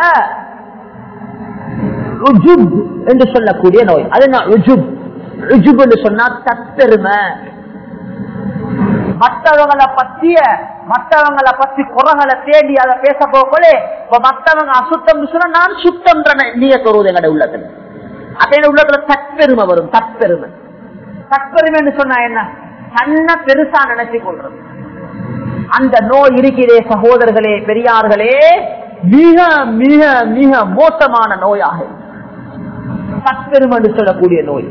ருஜுப் என்று சொல்லக்கூடிய நோய் அது என்ன ருஜுப் ருஜுப் என்று சொன்னா தத்தெருமை மற்றவங்களை பத்திய மற்றவங்களை பத்தி குறைகளை தேடி அதை பேச போகலே இப்ப மற்றவங்க அசுத்தம் சொன்னா நான் சுத்தம் நீங்க சொல்றது எங்கட உள்ளத்துல அதே உள்ளத்துல தற்பெருமை வரும் தற்பெருமை தற்பெருமைன்னு சொன்னா என்ன தன்னை பெருசா நினைச்சு கொள்றது அந்த நோய் இருக்கிறே சகோதரர்களே பெரியார்களே மிக மிக மிக மோசமான நோயாக தற்பெருமை என்று சொல்லக்கூடிய நோய்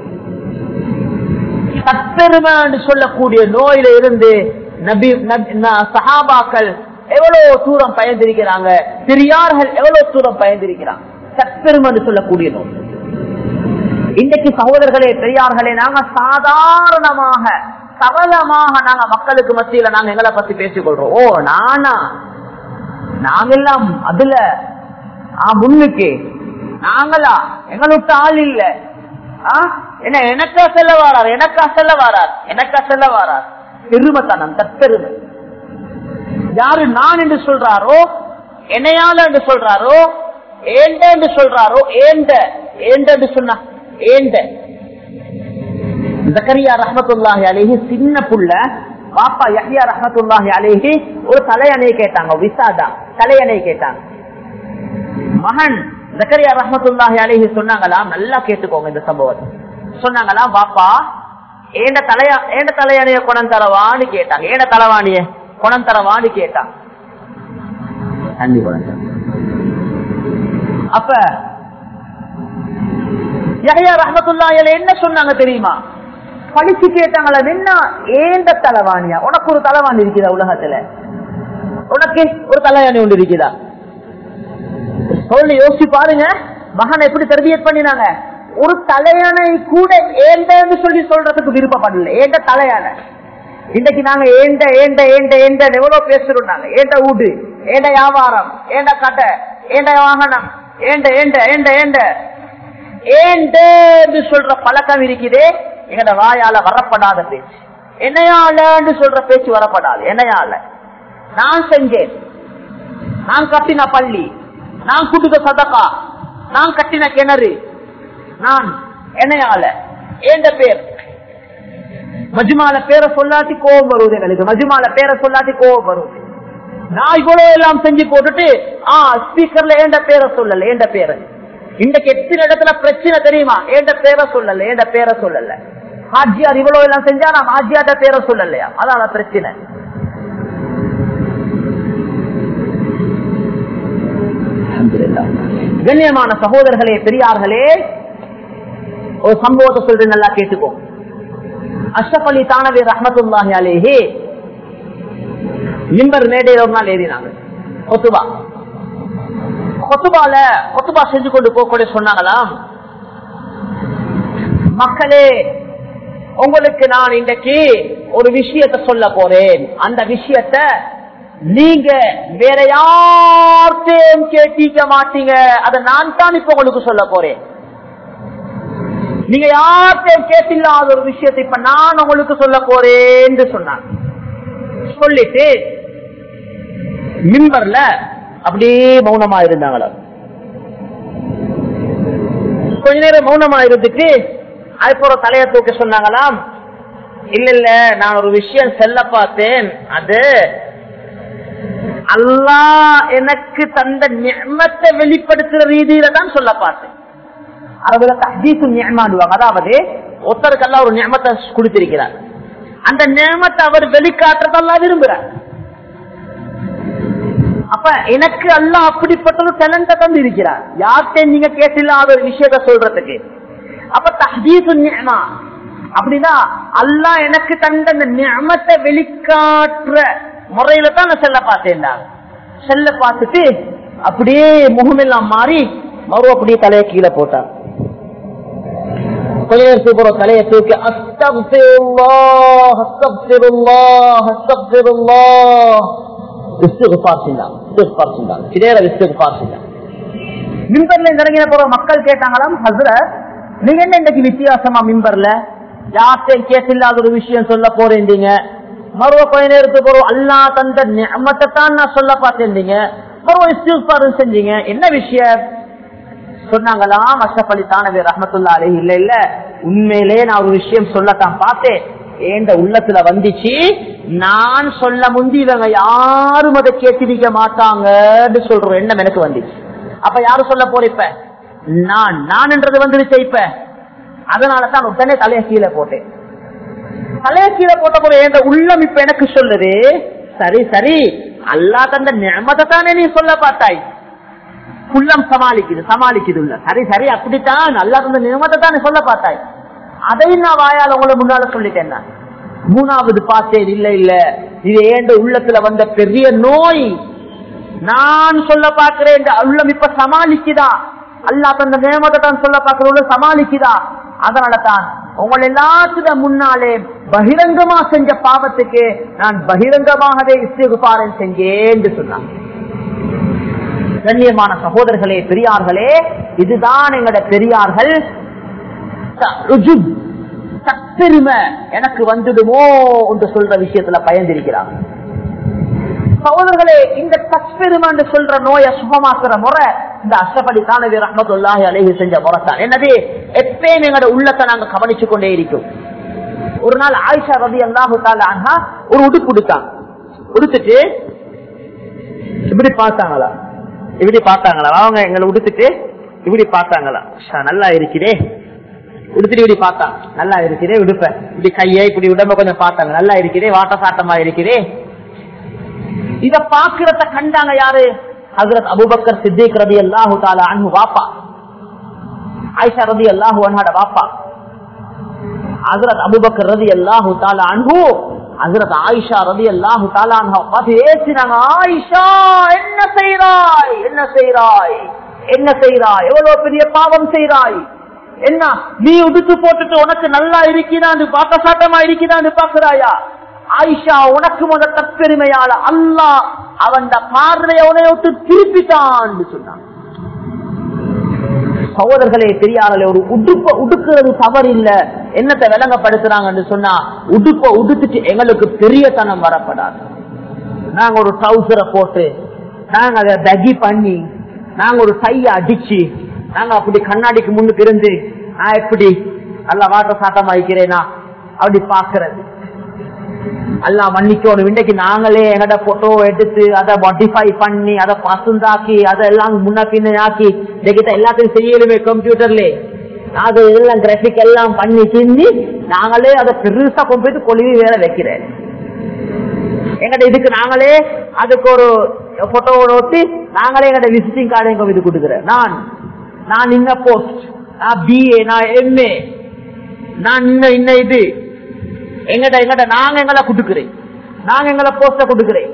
தற்பெருமை என்று சொல்லக்கூடிய நோயில இருந்து நபி நபி- ந- சஹாபாக்கள் எவ்வளவு தூரம் பயந்திருக்கிறாங்க பெரியார்கள் எவ்வளவு தூரம் பயந்திருக்கிறாங்க தற்பெருமை என்று சொல்லக்கூடிய நோய் இன்றைக்கு சகோதரர்களே பெரியார்களே நாங்க சாதாரணமாக சரளமாக நாங்க மக்களுக்கு மத்தியில நாங்க எங்களை பத்தி பேசிக்கொள்றோம் ஓ நானா நாங்கெல்லாம் அதுல ஆ, முன்னுக்கு நாங்களா எங்களுக்கு ஆள் இல்ல ஆ, என்ன எனக்கா செல்ல வாரார் எனக்கா செல்ல வாரார் எனக்கா செல்ல வாரார் பெருமைத்தனம் தற்பெருமை யாரு நான் என்று சொல்றாரோ என்னையால என்று சொல்றாரோ ஏண்ட என்று சொல்றாரோ ஏண்ட ஏண்ட என்று சொன்னா ஏண்ட ஜக்கரியா ரஹமத்துல்லாஹி அலேஹி சின்ன புள்ள பாப்பா யஹ்யா ரஹமத்துல்லாஹி அலேஹி ஒரு தலையணை கேட்டாங்க விசாதா தலையணை கேட்டாங்க மகன் ஜக்கரியா ரஹமத்துல்லாஹி அலேஹி சொன்னாங்களாம் நல்லா கேட்டுக்கோங்க இந்த சம்பவத்தை சொன்னாங்களாம் பாப்பா ஏண்ட தலையா ஏண்ட தலையணைய குணம் தரவான்னு கேட்டாங்க ஏண்ட தலைவாணிய குணம் தரவான்னு கேட்டாங்க தண்ணி குணம் தர அப்ப யஹ்யா ரஹமத்துல்லாஹி அலைஹி என்ன சொன்னாங்க தெரியுமா படிச்சு கேட்டாங்களா என்ன ஏண்ட தலைவாணியா உனக்கு ஒரு தலைவாணி இருக்குதா உலகத்துல உனக்கு ஒரு தலைவாணி ஒன்று இருக்குதா சொல்லி யோசிச்சு பாருங்க மகனை எப்படி தர்பியத் பண்ணினாங்க ஒரு தலையணை கூட ஏண்டன்னு சொல்லி சொல்றதுக்கு விருப்பப்படல ஏண்ட தலையானை இன்னைக்கு நாங்க ஏண்ட ஏண்ட ஏண்ட ஏண்ட எவ்வளவு பேசுறோம் நாங்க ஏண்ட வீடு ஏண்ட வியாபாரம் ஏண்ட கடை ஏண்ட வாகனம் ஏண்ட ஏண்ட ஏண்ட ஏண்ட ஏண்டன்னு சொல்ற பழக்கம் இருக்குதே எங்கட வாயால வரப்படாத பேச்சு என்னையாலன்னு சொல்ற பேச்சு வரப்படாது என்னையால நான் செஞ்சேன் நான் கட்டின பள்ளி நான் குடுக்க சதக்கா நான் கட்டின கிணறு நான் என்னையால ஏண்ட பேர் மஜ்மால பேரை சொல்லாட்டி கோபம் வருவது எங்களுக்கு மஜ்மால பேரை சொல்லாட்டி கோபம் வருவது நான் இவ்வளவு எல்லாம் செஞ்சு போட்டுட்டு ஆ ஸ்பீக்கர்ல ஏண்ட பேரை சொல்லல ஏண்ட பேரை இன்றைக்கு எத்தனை இடத்துல பிரச்சனை தெரியுமா ஏண்ட பேரை சொல்லல ஏண்ட பேரை சொல்லல ஹாஜியார் இவ்வளவு எல்லாம் செஞ்சா நான் ஹாஜியாட்ட பேரை சொல்லலையா அதான் பிரச்சனை கண்ணியமான சகோதரர்களே பெரியார்களே ஒரு சம்பவத்தை சொல்றேன் நல்லா கேட்டுக்கோ அஷ்ரப் அலி தானவே ரஹமத்துல்லாஹி அலேஹி மிம்பர் மேடையில் ஒரு நாள் ஏறினாங்க கொத்துபா கொத்துபால கொத்துபா செஞ்சு கொண்டு போக சொன்னாங்களாம் மக்களே உங்களுக்கு நான் இன்றைக்கு ஒரு விஷயத்த சொல்ல போறேன் அந்த விஷயத்த நீங்க வேற யார்கிட்டையும் கேட்டிக்க மாட்டீங்க அதை நான் தான் இப்ப உங்களுக்கு சொல்ல போறேன் நீங்க யார்கிட்டையும் கேட்டில்லாத ஒரு விஷயத்தை இப்ப நான் உங்களுக்கு சொல்ல போறேன்னு சொன்னாங்க சொல்லிட்டு மிம்பர்ல அப்படியே மௌனமா இருந்தாங்களா கொஞ்ச நேரம் மௌனமா இருந்துட்டு அதுக்கப்புறம் தலைய தூக்க சொன்னாங்களாம் இல்ல இல்ல நான் ஒரு விஷயம் செல்ல பார்த்தேன் அது அல்லா எனக்கு தந்த நியமத்தை வெளிப்படுத்துற ரீதியில தான் சொல்ல பார்த்தேன் அதுல தஹீசு நியமாடுவாங்க அதாவது ஒருத்தருக்கெல்லாம் ஒரு நியமத்தை கொடுத்திருக்கிறார் அந்த நியமத்தை அவர் வெளிக்காட்டுறதெல்லாம் விரும்புறார் அப்ப எனக்கு அல்ல அப்படிப்பட்ட ஒரு டேலண்ட தந்து இருக்கிறார் யார்கிட்ட நீங்க கேட்டில்லாத ஒரு விஷயத்த சொல்றதுக்கு அப்ப தஹீசு நியமா அப்படின்னா அல்லா எனக்கு தந்த அந்த நியமத்தை வெளிக்காட்டுற முறையில தான் நான் செல்ல பார்த்தேன் செல்ல பார்த்துட்டு அப்படியே முகமெல்லாம் மாறி மறு அப்படியே தலையை கீழே போட்டார் கொஞ்ச நேரத்துக்கு ஒரு தலையை தூக்கி அஸ்தக்ஃபிருல்லாஹ் அஸ்தக்ஃபிருல்லாஹ் அஸ்தக்ஃபிருல்லாஹ் இஸ்திக்ஃபார் செஞ்சாங்க இஸ்திக்ஃபார் செஞ்சாங்க சிதேர இஸ்திக்ஃபார் செஞ்சாங்க மிம்பர்ல இறங்கின போற மக்கள் கேட்டாங்களாம் ஹசரத் நீங்க என்ன இன்னைக்கு வித்தியாசமா மிம்பர்ல யார்கிட்டையும் கேட்டில்லாத ஒரு விஷயம் சொல்ல போறீங்க மறுவ கொஞ்ச நேரத்துக்கு போறோம் அல்லா தந்த நியமத்தை தான் நான் சொல்ல பார்த்தேன் மறுவ இஸ்திக்ஃபார் செஞ்சீங்க என்ன விஷயம் சொன்னாங்களாம் அஷ்ரப் அலி தானவே ரஹமத்துல்லா அலி இல்ல இல்ல உண்மையிலே நான் ஒரு விஷயம் சொல்லத்தான் பார்த்தேன் ஏண்ட உள்ளத்துல வந்துச்சு நான் சொல்ல முந்தி இவங்க யாரும் அதை கேட்டிருக்க மாட்டாங்கன்னு சொல்ற எண்ணம் எனக்கு வந்துச்சு அப்ப யாரும் சொல்ல போற இப்ப நான் நான் என்றது வந்துருச்சு இப்ப அதனாலதான் உடனே தலைய கீழே போட்டேன் தலைய கீழே போட்ட போற என்ற உள்ளம் இப்ப எனக்கு சொல்லுது சரி சரி அல்லா தந்த நியமத்தை தானே நீ சொல்ல பார்த்தாய் உள்ளம் சமாளிக்குது சமாளிக்குது உள்ள சரி சரி அப்படித்தான் அல்லா தந்த நியமத்தை தானே சொல்ல பார்த்தாய் அதை நான் வாயால் உங்களை முன்னால சொல்லிட்டேன் நான். மூணாவது பார்த்தேன் இல்ல இல்ல இது ஏண்ட உள்ளத்துல வந்த பெரிய நோய் நான் சொல்ல பார்க்கிறேன் இந்த உள்ளம் இப்ப சமாளிக்குதா அல்லா தந்த நியமத்தை தான் சொல்ல பார்க்கிற உள்ள சமாளிக்குதா அதனால தான் உங்கள் எல்லாத்துட முன்னாலே பகிரங்கமா செஞ்ச பாவத்துக்கு நான் பகிரங்கமாகவே இஸ்திகுபாரன் செஞ்சேன்னு சொன்னான் கண்ணியமான சகோதரர்களே பெரியார்களே இதுதான் எங்களோட பெரியார்கள் ருஜுப், தற்பெருமை எனக்கு வந்துடுமோ என்று சொல்ற விஷயத்துல பயந்திருக்கிறார் சகோதரர்களே இந்த தற்பெருமை என்று சொல்ற நோயை சுகமாக்குற முறை இந்த அஷ்டபடி தானவி ரஹமத்துல்லாஹி அலைஹி செஞ்ச முறை தான் என்னது எப்பயும் எங்களோட உள்ளத்தை நாங்க கவனிச்சு கொண்டே இருக்கும் ஒரு நாள் ஆயிஷா ரதி அல்லாஹு தாலா ஒரு உடுப்பு உடுத்தாங்க உடுத்துட்டு இப்படி பார்த்தாங்களா இப்படி பார்த்தாங்களா அவங்க எங்களை உடுத்துட்டு இப்படி பார்த்தாங்களா ஷா, நல்லா இருக்குதே உடுத்துட்டு இப்படி பார்த்தா நல்லா இருக்குதே உடுப்ப இப்படி கையை இப்படி உடம்ப கொஞ்சம் பார்த்தாங்க நல்லா இருக்குதே வாட்ட சாட்டமா இருக்குதே இத பாக்குறத கண்டாங்க யாரு ஹசரத் அபுபக்கர் சித்திக் ரதி அல்லாஹு தாலா அன்பு வாப்பா ஆயிஷா ரதி அல்லாஹு அன்ஹாட வாப்பா ஹசரத் அபுபக்கர் ரதி அல்லாஹு தாலா அன்பு ஹசரத் ஆயிஷா ரதி அல்லாஹு தாலா அன்ஹா பார்த்து ஏசினாங்க ஆயிஷா என்ன செய்றாய் என்ன செய்றாய் என்ன செய்றாய் எவ்வளவு பெரிய பாவம் செய்றாய் என்ன நீ உடுத்து போட்டுட்டு உனக்கு நல்லா இருக்கிறான்னு பாக்க சாட்டமா இருக்கிறான்னு பாக்குறாயா ஆயிஷா உனக்கு முத தற்பெருமையால அல்லாஹ் அவன் பார்வையை உனைய விட்டு திருப்பிட்டான்னு சொன்னான் சகோதரர்களே பெரியார்களே ஒரு உடுப்ப உடுக்கிறது தவறு இல்ல என்னத்தை விளங்கப்படுத்துறாங்கன்னு சொன்னா உடுப்ப உடுத்துட்டு எங்களுக்கு பெரியத்தனம் வரப்படாது நாங்க ஒரு ட்ரௌசரை போட்டு நாங்க அதை தகி பண்ணி நாங்க ஒரு டைய அடிச்சு நாங்க அப்படி கண்ணாடிக்கு முன்னுக்கு இருந்து நான் எப்படி நல்லா வாட்டர் சாட்டம் வைக்கிறேனா அப்படி பாக்குறது எல்லாம் மன்னிக்கணும் இன்னைக்கு நாங்களே எங்கட போட்டோ எடுத்து அதை மாடிஃபை பண்ணி அதை பசுந்தாக்கி அதெல்லாம் முன்ன பின்ன ஆக்கி இன்னைக்கு எல்லாத்தையும் செய்யலுமே கம்ப்யூட்டர்ல அது எல்லாம் கிராபிக் எல்லாம் பண்ணி செஞ்சு நாங்களே அதை பெருசா கொண்டு போயிட்டு கொழுவி வேற வைக்கிறேன் எங்கட இதுக்கு நாங்களே அதுக்கு ஒரு போட்டோ ஒட்டி நாங்களே எங்கட விசிட்டிங் கார்டு எங்க இது கொடுக்குறேன் நான் நான் இன்ன போஸ்ட் நான் பிஏ நான் எம்ஏ நான் இன்ன இன்ன இது எங்கட எங்கட நாங்க எங்களை கொடுக்குறேன் நாங்க எங்களை போஸ்ட கொடுக்குறேன்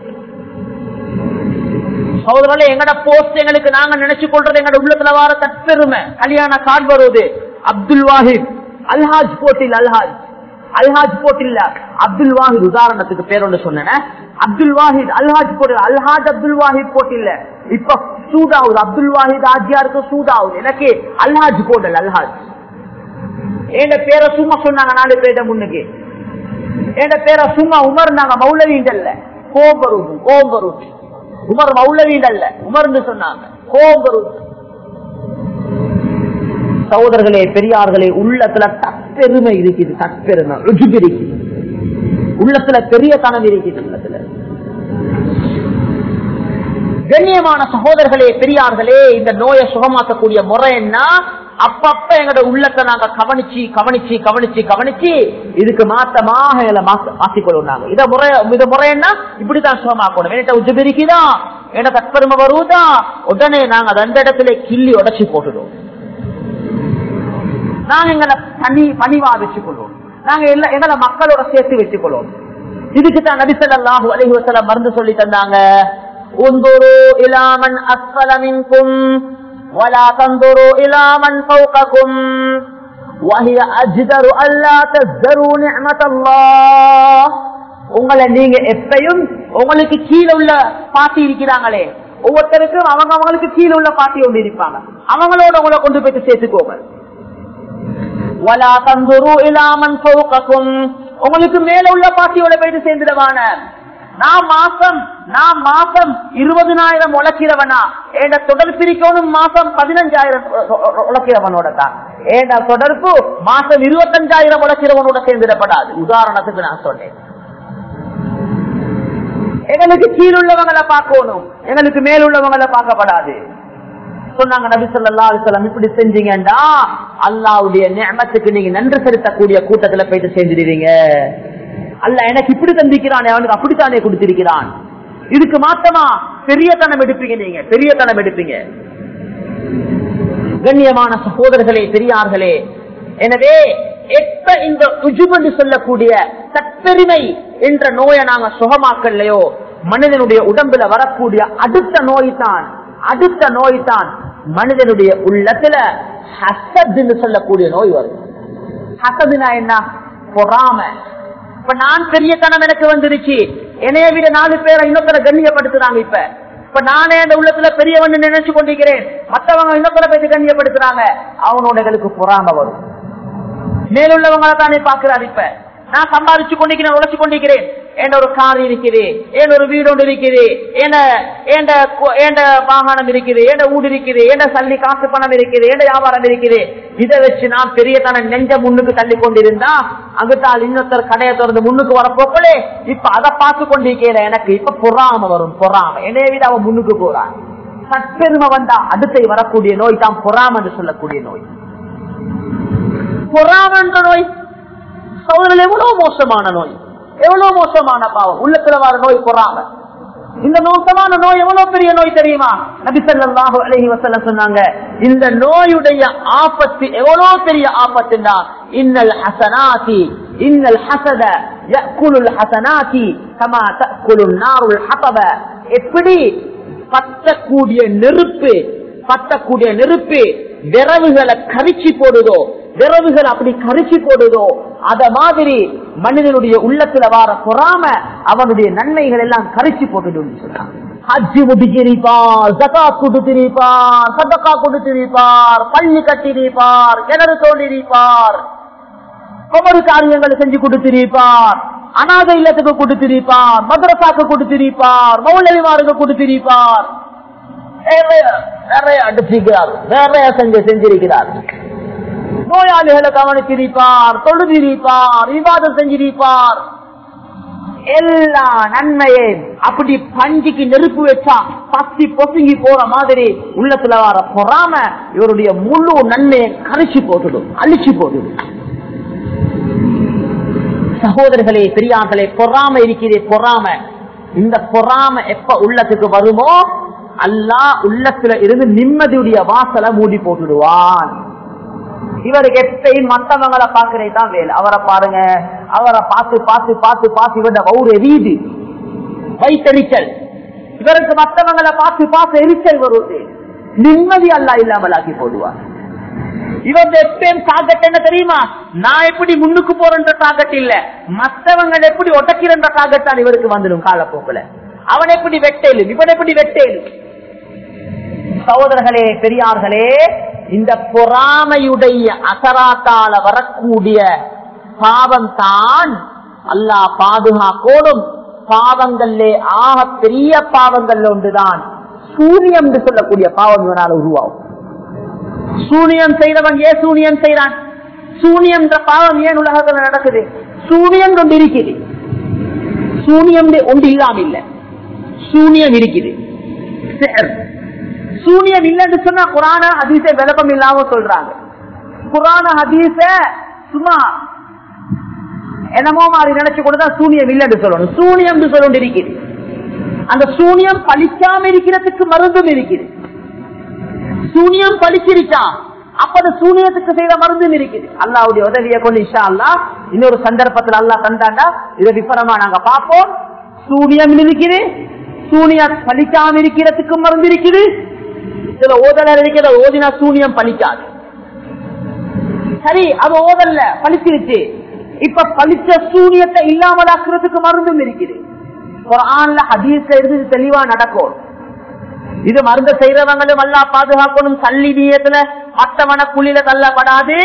சோதரர்களே எங்கட போஸ்ட் எங்களுக்கு நாங்க நினைச்சு கொள்றது எங்கட உள்ளத்துல வார தற்பெருமை கல்யாண கார்டு வருவது அப்துல் வாஹித் அல்ஹாஜ் போட்டில் அல்ஹாஜ் அல்ஹாஜ் போட்டில்ல அப்துல் வாஹித் உதாரணத்துக்கு பேர் ஒன்று சொன்னேன் அப்துல் வாஹித் அல்ஹாஜ் போட்டில் அல்ஹாஜ் அப்துல் வாஹித் போட்டில்ல இப்ப சூடாவுது அப்துல் வாஹித் ஆஜியாருக்கு சூடாவுது எனக்கு அல்ஹாஜ் போடல் அல்ஹாஜ் என் பேரை சும்மா சொன்னாங்க நாலு பேர முன்னுக்கு என் பேரை சும்மா உமர் நாங்க மௌலவீண்டல்ல கோபருது கோபருது உமர் மௌலவீண்டல்ல உமர்ந்து சொன்னாங்க கோபருது சகோதரர்களே பெரியார்களே உள்ளத்துல தற்பெருமை இருக்குது தற்பெருமை ருஜுபு இருக்குது உள்ளத்துல பெரிய கனவு இருக்குது உள்ளத்துல கண்ணியமான சகோதரர்களே பெரியார்களே இந்த நோயை சுகமாக்கக்கூடிய முறை என்ன அப்பப்ப எங்கட உள்ளத்தை நாங்க கவனிச்சு கவனிச்சு கவனிச்சு கவனிச்சு இதுக்கு மாத்தமாக எங்களை மாத்திக்கொள்ளும் நாங்க இத முறை இத முறை என்ன இப்படித்தான் சுகமாக்கணும் என்கிட்ட உஜுபு இருக்குதா என்ன தற்பெருமை வருவதா உடனே நாங்க அது அந்த இடத்துல கிள்ளி உடச்சி போட்டுடுவோம் நாங்க எங்களை தனி பணிவா வச்சுக்கொள்வோம் நாங்க எல்லா எங்களை மக்களோட சேர்த்து வச்சுக்கொள்வோம் இதுக்கு தான் நபிசல்லாஹு அலஹி வசலம் மருந்து சொல்லி தந்தாங்க انظروا الى من اسفل منكم ولا تنظروا الى من فوقكم وهي اجدر الا تزدروا نعمه الله உங்களை நீங்க எப்பயும் உங்களுக்கு கீழே உள்ள பாட்டி இருக்கிறாங்களே ஒவ்வொருத்தருக்கும் அவங்க அவங்களுக்கு கீழே உள்ள பாட்டி ஒன்று இருப்பாங்க அவங்களோட உங்களை கொண்டு போயிட்டு சேர்த்துக்கோங்க வலா தந்துரு இலாமன் பௌகக்கும் உங்களுக்கு மேல உள்ள பாட்டியோட போயிட்டு சேர்ந்துடுவான நான் மாசம் நான் மாசம் இருபதுனாயிரம் உழைக்கிறவனா என் தொடர் பிரிக்கணும் மாசம் பதினஞ்சாயிரம் உழைக்கிறவனோட தான் என் தொடர்பு மாசம் இருபத்தஞ்சாயிரம் உழைக்கிறவனோட சேர்ந்துடப்படாது உதாரணத்துக்கு நான் சொன்னேன் எங்களுக்கு கீழுள்ளவங்களை பார்க்கணும் எங்களுக்கு மேலுள்ளவங்களை பார்க்கப்படாது சொன்னாங்க நபி சொல்லா அலிசல்லாம் இப்படி செஞ்சீங்கன்னா அல்லாவுடைய நியமத்துக்கு நீங்க நன்றி செலுத்தக்கூடிய கூட்டத்துல போயிட்டு சேர்ந்துடுவீங்க அல்ல எனக்கு இப்படி தந்திக்கிறான் அவனுக்கு அப்படித்தானே கொடுத்திருக்கிறான் இதுக்கு மாத்தமா பெரிய தனம் எடுப்பீங்க நீங்க பெரிய தனம் எடுப்பீங்க கண்ணியமான சகோதரர்களே பெரியார்களே எனவே எப்ப இந்த உஜுபென்று சொல்லக்கூடிய தற்பெருமை என்ற நோயை நாங்க சுகமாக்கலையோ மனிதனுடைய உடம்புல வரக்கூடிய அடுத்த நோய் தான் அடுத்த நோய் தான் மனிதனுடைய உள்ளத்துல ஹசத்னு சொல்லக்கூடிய நோய் வரும் ஹசதுனா என்ன பொறாம இப்ப நான் பெரிய தனம் எனக்கு வந்துருச்சு என்னைய விட நாலு பேரை இன்னொருத்தர கண்ணியப்படுத்துறாங்க இப்ப இப்ப நானே அந்த உள்ளத்துல பெரியவன் நினைச்சு கொண்டிருக்கிறேன் மத்தவங்க இன்னொருத்தர பேசி கண்ணியப்படுத்துறாங்க அவனோடகளுக்கு பொறாம வரும் மேலுள்ளவங்களை தானே பாக்குறாரு இப்ப நான் சம்பாதிச்சு கொண்டிருக்கிறேன் உழைச்சு கொண்டிருக்கிறேன் என் ஒரு கார் இருக்குது என் ஒரு வீடு ஒன்று இருக்குது என் வாகனம் இருக்குது என் வீடு இருக்குது என் சல்லி காசு பணம் இருக்குது என் வியாபாரம் இருக்குது இதை வச்சு நான் பெரிய தன நெஞ்ச முன்னுக்கு தள்ளி கொண்டிருந்தா அங்குத்தால் இன்னொருத்தர் கடையை திறந்து முன்னுக்கு வரப்போக்களே இப்ப அதை பார்த்து கொண்டிருக்கிற எனக்கு இப்ப பொறாம வரும் பொறாம என்னைய விட அவன் முன்னுக்கு போறான் சற்பெருமை வந்தா அடுத்தை வரக்கூடிய நோய் தான் பொறாம என்று சொல்லக்கூடிய நோய் பொறாம என்ற நோய் சோதரில் எவ்வளவு மோசமான நோய் எவ்வளவு மோசமான பாவம் உள்ளத்துல வர நோய் பொறாம இந்த மோசமான நோய் எவ்வளவு பெரிய நோய் தெரியுமா நபிசல்லாஹு அலஹி வசல்ல சொன்னாங்க இந்த நோயுடைய ஆபத்து எவ்வளவு பெரிய ஆபத்துனா இன்னல் ஹசனாதி இன்னல் ஹசத யக்குலுல் ஹசனாதி கமா தக்குலுன் நாருல் ஹபப எப்படி பத்தக்கூடிய நெருப்பு பத்தக்கூடிய நெருப்பு விரவுகளை கரிச்சி போடுதோ விரவுகள் அப்படி கரிச்சி போடுதோ அத மாதிரி மனிதனுடைய உள்ளத்துல வார பொறாம அவனுடைய நன்மைகள் எல்லாம் கரிச்சி போட்டுடும் சொன்னான் ஹஜ்ஜு முடிச்சிருப்பார் ஜகா கொடுத்திருப்பார் சதக்கா கொடுத்திருப்பார் பள்ளி கட்டிருப்பார் கிணறு தோண்டிருப்பார் ஒவ்வொரு காரியங்களை செஞ்சு கொடுத்திருப்பார் அநாத இல்லத்துக்கு கொடுத்திருப்பார் மதுரசாக்கு கொடுத்திருப்பார் மௌலவிமாருக்கு கொடுத்திருப்பார் நிறைய நிறைய அடிச்சிருக்கிறார் நிறைய செஞ்சு செஞ்சிருக்கிறார் நோயாளிகளை கவனித்திருப்பார் தொழுதிருப்பார் விவாதம் செஞ்சிருப்பார் எல்லா நன்மையும் அப்படி பஞ்சிக்கு நெருப்பு வச்சா பத்தி பொசுங்கி போற மாதிரி உள்ளத்துல வர பொறாம இவருடைய முழு நன்மையை கரைச்சி போட்டுடும் அழிச்சு போட்டுடும் சகோதரர்களே பெரியார்களே பொறாம இருக்கிறே பொறாம இந்த பொறாம எப்ப உள்ளத்துக்கு வருமோ அல்லாஹ் உள்ளத்துல இருந்து நிம்மதியுடைய வாசலை மூடி போட்டுடுவான் இவருக்கு எப்பயும் மத்தவங்களை பாக்குறே தான் வேலை அவரை பாருங்க அவரை பார்த்து பார்த்து பார்த்து பார்த்து இவர ஒரு வீடு வைத்தறிச்சல் இவருக்கு மத்தவங்களை பார்த்து பார்த்து எரிச்சல் வருவது நிம்மதி அல்லா இல்லாமல் ஆக்கி போடுவார் இவங்க எப்பயும் டார்கெட் என்ன தெரியுமா நான் எப்படி முன்னுக்கு போறேன்ற டார்கெட் இல்ல மத்தவங்க எப்படி ஒட்டக்கிறன்ற டார்கெட் தான் இவருக்கு வந்துடும் காலப்போக்குல அவன் எப்படி வெட்டேலும் இவன் எப்படி வெட்டேலும் சகோதரர்களே பெரியார்களே இந்த பொறாமையுடைய அசராத்தால வரக்கூடிய பாவம் தான் அல்லாஹ் பாதுகாக்கோடும் பாவங்கள்லே ஆக பெரிய பாவங்கள்ல ஒன்றுதான் சூனியம் என்று சொல்லக்கூடிய பாவம் இவனால் உருவாகும் சூனியம் செய்தவன் ஏன் சூனியம் செய்யறான் சூனியம் என்ற பாவம் ஏன் உலகத்தில் நடக்குது சூனியம் கொண்டு இருக்குது சூனியம் ஒன்று இல்லாம இல்ல சூனியம் இருக்குது சிஹர். சூனியம் இல்லைன்னு சொன்னா குரான ஹதீஸ விளக்கம் இல்லாம சொல்றாங்க குரான ஹதீஸ சும்மா என்னமோ மாதிரி நினைச்சு கொண்டுதான் சூனியம் இல்லைன்னு சொல்லணும் சூனியம் சொல்லணும் இருக்குது அந்த சூனியம் பழிக்காம இருக்கிறதுக்கு மருந்தும் இருக்குது சூனியம் பழிச்சிருச்சா அப்ப அந்த சூனியத்துக்கு செய்த மருந்தும் இருக்குது அல்லாவுடைய உதவியை கொண்டு இஷா அல்லா இன்னொரு சந்தர்ப்பத்தில் அல்லா தந்தாண்டா இதை விபரமா நாங்க பார்ப்போம் சூனியம் இருக்குது சூனியம் பழிக்காம இருக்கிறதுக்கு மருந்து இருக்குது சில ஓதலர் இருக்கிற ஓதினா சூனியம் பழிக்காது சரி அது ஓதல்ல பழிச்சிருச்சு இப்ப பழிச்ச சூனியத்தை இல்லாமலாக்குறதுக்கு மருந்தும் இருக்குது குரான்ல ஹதீஸ்ல இருந்து இது தெளிவா நடக்கும் இது மருந்து செய்யறவங்களும் அல்லா பாதுகாக்கணும் தள்ளி நீயத்துல மத்தவன குழியில தள்ளப்படாது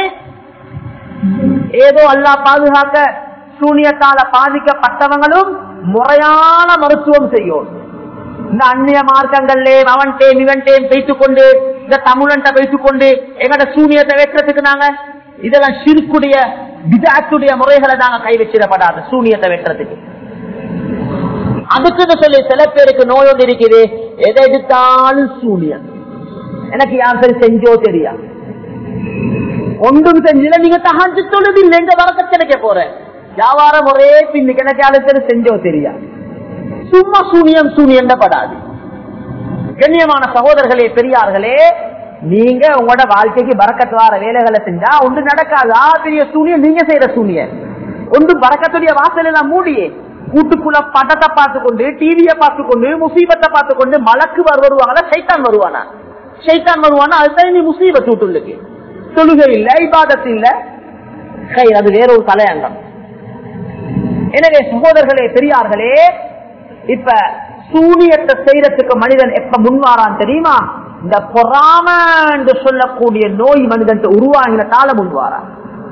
ஏதோ அல்லா பாதுகாக்க சூனியத்தால பாதிக்கப்பட்டவங்களும் முறையான மருத்துவம் செய்யும் இந்த அந்நிய மார்க்கங்கள்ல அவன் டேம் இவன் டேம் வைத்துக் கொண்டு இந்த தமிழன்ட்ட வைத்துக் கொண்டு எங்கட சூனியத்தை வெட்டுறதுக்கு நாங்க இதெல்லாம் சிறுக்குடைய விதாத்துடைய முறைகளை நாங்க கை வச்சிடப்படாது சூனியத்தை வெட்டுறதுக்கு அதுக்குன்னு சொல்லி சில பேருக்கு நோய் ஒன்று இருக்குது எதை எடுத்தாலும் சூனியம் எனக்கு யார் சரி செஞ்சோ தெரியா ஒன்றும் செஞ்சல நீங்க தகாஞ்சு தொழுது இல்லை எங்க வரக்க கிடைக்க போற வியாபாரம் ஒரே பின்னுக்கு எனக்கு யாரும் சரி செஞ்சோ தெரியா சும்மா சூனியம் சூனியம் படாது கண்ணியமான சகோதரர்களே பெரியார்களே நீங்க உங்களோட வாழ்க்கைக்கு பறக்கத்து வார வேலைகளை செஞ்சா ஒன்று நடக்காது ஆ பெரிய சூனியம் நீங்க செய்யற சூனியம் ஒன்று பறக்கத்துடைய வாசல் எல்லாம் மூடியே கூட்டுக்குள்ள படத்தை பார்த்து கொண்டு டிவியை பார்த்து கொண்டு முசீபத்தை பார்த்து கொண்டு மலக்கு வருவாங்களா சைத்தான் வருவானா சைத்தான் வருவானா அதுதான் நீ முசீபத் வீட்டுள்ளுக்கு தொழுகை இல்ல இபாதத் இல்ல கை அது வேற ஒரு தலையங்கம் எனவே சகோதரர்களே பெரியார்களே இப்ப சூனியத்தை செய்யறதுக்கு மனிதன் எப்ப முன்வாரான் தெரியுமா இந்த பொறாம என்று சொல்லக்கூடிய நோய் மனிதன் உருவாகின கால முன்வாரான்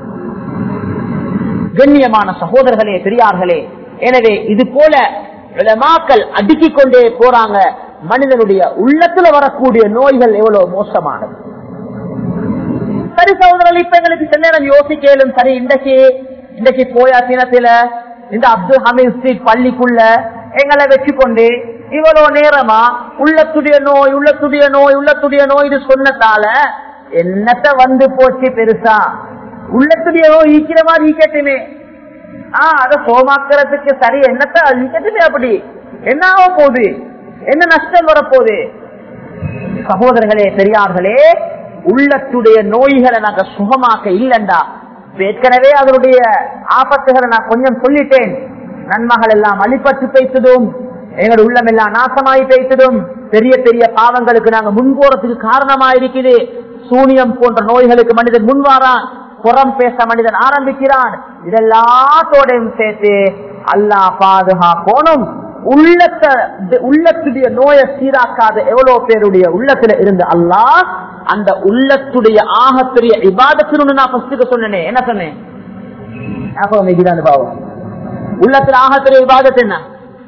கண்ணியமான சகோதரர்களே பெரியார்களே எனவே இது போல மக்கள் அடுக்கிக் கொண்டே போறாங்க மனிதனுடைய உள்ளத்துல வரக்கூடிய நோய்கள் எவ்வளவு மோசமானது சரி சகோதரர்கள் இப்ப எங்களுக்கு சில நேரம் யோசிக்கலும் சரி இன்றைக்கு இன்றைக்கு போயா தினத்தில இந்த அப்துல் ஹமீத் ஸ்ட்ரீட் பள்ளிக்குள்ள எங்களை வச்சுக்கொண்டு இவ்வளவு நேரமா உள்ளத்துடைய நோய் உள்ளத்துடைய நோய் உள்ளத்துடைய நோய் இது சொன்னதால என்னத்த வந்து போச்சு பெருசா உள்ளத்துடைய நோய் ஈக்கிற மாதிரி ஈக்கட்டுமே ஆஹ் அத சோமாக்கிறதுக்கு சரி என்னத்த ஈக்கட்டுமே அப்படி என்ன ஆக போகுது என்ன நஷ்டம் வரப்போகுது சகோதரர்களே பெரியார்களே உள்ளத்துடைய நோய்களை நாங்க சுகமாக்க இல்லண்டா ஏற்கனவே அதனுடைய ஆபத்துகளை நான் கொஞ்சம் சொல்லிட்டேன் நன்மகள் எல்லாம் அழிப்பட்டு பேசுதும் எங்களோட உள்ளம் எல்லாம் நாசமாய் பேசுதும் பெரிய பெரிய பாவங்களுக்கு நாங்க முன்போறதுக்கு காரணமா இருக்குது சூனியம் போன்ற நோய்களுக்கு மனிதன் முன்வாரான் புறம் பேச மனிதன் ஆரம்பிக்கிறான் இதெல்லாத்தோடையும் சேர்த்து அல்லாஹ் பாதுகாக்கணும் உள்ளத்தை உள்ளத்துடைய நோயை சீராக்காத எவ்வளவு பேருடைய உள்ளத்துல இருந்து அல்லாஹ் அந்த உள்ளத்துடைய ஆகப்பெரிய இபாதத்தின்னு நான் ஃபர்ஸ்டுக்கு சொன்னேன் என்ன சொன்னேன் ஞாபகம் வைக்கிறான் பாவம் உள்ளத்துல ஆகப்பெரிய விவாதத்து என்ன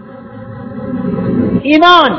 ஈமான்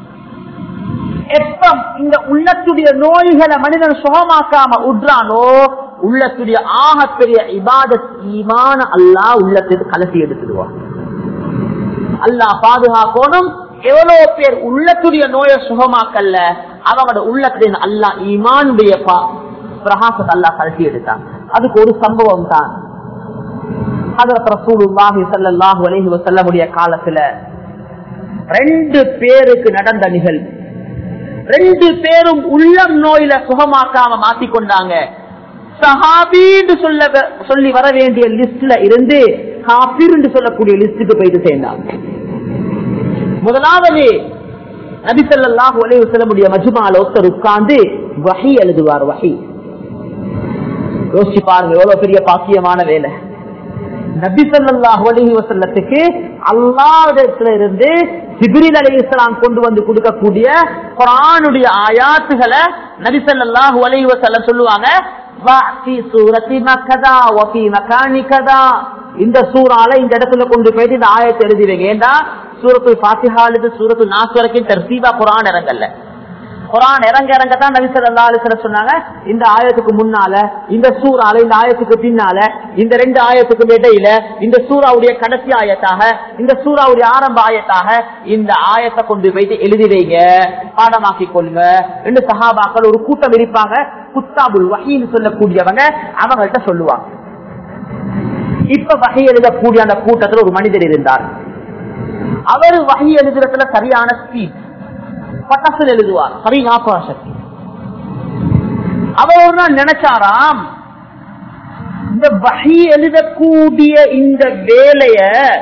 எப்ப இந்த உள்ளத்துடைய நோய்களை மனிதன் சுகமாக்காம உட்றானோ உள்ளத்துடைய ஆகப்பெரிய இபாதத் ஈமான அல்லாஹ் உள்ளத்துக்கு கலசி எடுத்துடுவான் அல்லாஹ் பாதுகாக்கணும் எவ்வளவு பேர் உள்ளத்துடைய நோயை சுகமாக்கல்ல அவங்களோட உள்ளத்தின் அல்லாஹ் ஈமானுடைய பா- பிரகாசத்தை அல்லாஹ் கலசி எடுத்தான் அதுக்கு ஒரு சம்பவம் தான் ஹதரத் ரசூலுல்லாஹி ஸல்லல்லாஹு அலைஹி வஸல்லமுடைய காலத்துல ரெண்டு பேருக்கு நடந்த நிகழ்வு ரெண்டு பேரும் உள்ளம் நோயில சுகமாக்காம மாத்திக்கொண்டாங்க சஹாபின்னு சொல்ல சொல்லி வர வேண்டிய லிஸ்ட்ல இருந்து காபிர் என்று சொல்லக்கூடிய லிஸ்டுக்கு போயிட்டு சேர்ந்தாங்க முதலாவது நபிசல்லாஹு அலைஹி வஸல்லமுடைய மஜ்மால ஒருத்தர் உட்கார்ந்து வஹி எழுதுவார் வஹி யோசிச்சு பாருங்க எவ்வளவு பெரிய பாக்கியமான வேலை நபி ஸல்லல்லாஹு அலைஹி வஸல்லத்துக்கு அல்லாஹ்விடத்துல இருந்து ஜிப்ரீல் அலைஹிஸ்ஸலாம் கொண்டு வந்து கொடுக்கக்கூடிய குர்ஆனுடைய ஆயாத்துகளை நபி ஸல்லல்லாஹு அலைஹி வஸல்லம் சொல்லுவாங்க வா ஃபீ சூரத்தி மக்கதா வ ஃபீ மகானி கதா இந்த சூறால இந்த இடத்துல கொண்டு போயிட்டு இந்த ஆயத்தை எழுதி வைங்க ஏண்டா சூரத்து ஃபாத்திஹாலுது சூரத்து நாஸ் வரைக்கும் தர்சீபா குர்ஆன் இறங்கல்ல குரான் இறங்க இறங்க தான் நபி ஸல்லல்லாஹு அலைஹி வஸல்லம் சொன்னாங்க இந்த ஆயத்துக்கு முன்னால இந்த சூறால இந்த ஆயத்துக்கு பின்னால இந்த ரெண்டு ஆயத்துக்கு இடையில இந்த சூறாவுடைய கடைசி ஆயத்தாக இந்த சூறாவுடைய ஆரம்ப ஆயத்தாக இந்த ஆயத்தை கொண்டு போயிட்டு எழுதி வைங்க பாடமாக்கி கொள்ளுங்க ரெண்டு சஹாபாக்கள் ஒரு கூட்டம் இருப்பாங்க குத்தாபுல் வஹீன்னு சொல்லக்கூடியவங்க அவங்கள்ட்ட சொல்லுவாங்க இப்ப வகை எழுதக்கூடிய அந்த கூட்டத்துல ஒரு மனிதர் இருந்தார் அவர் வகை எழுதுறதுல சரியான ஸ்பீட் பட்டாசுல எழுதுவார் சரி ஞாபக சக்தி அவர் ஒரு நாள் நினைச்சாராம் இந்த வகை எழுதக்கூடிய இந்த வேலைய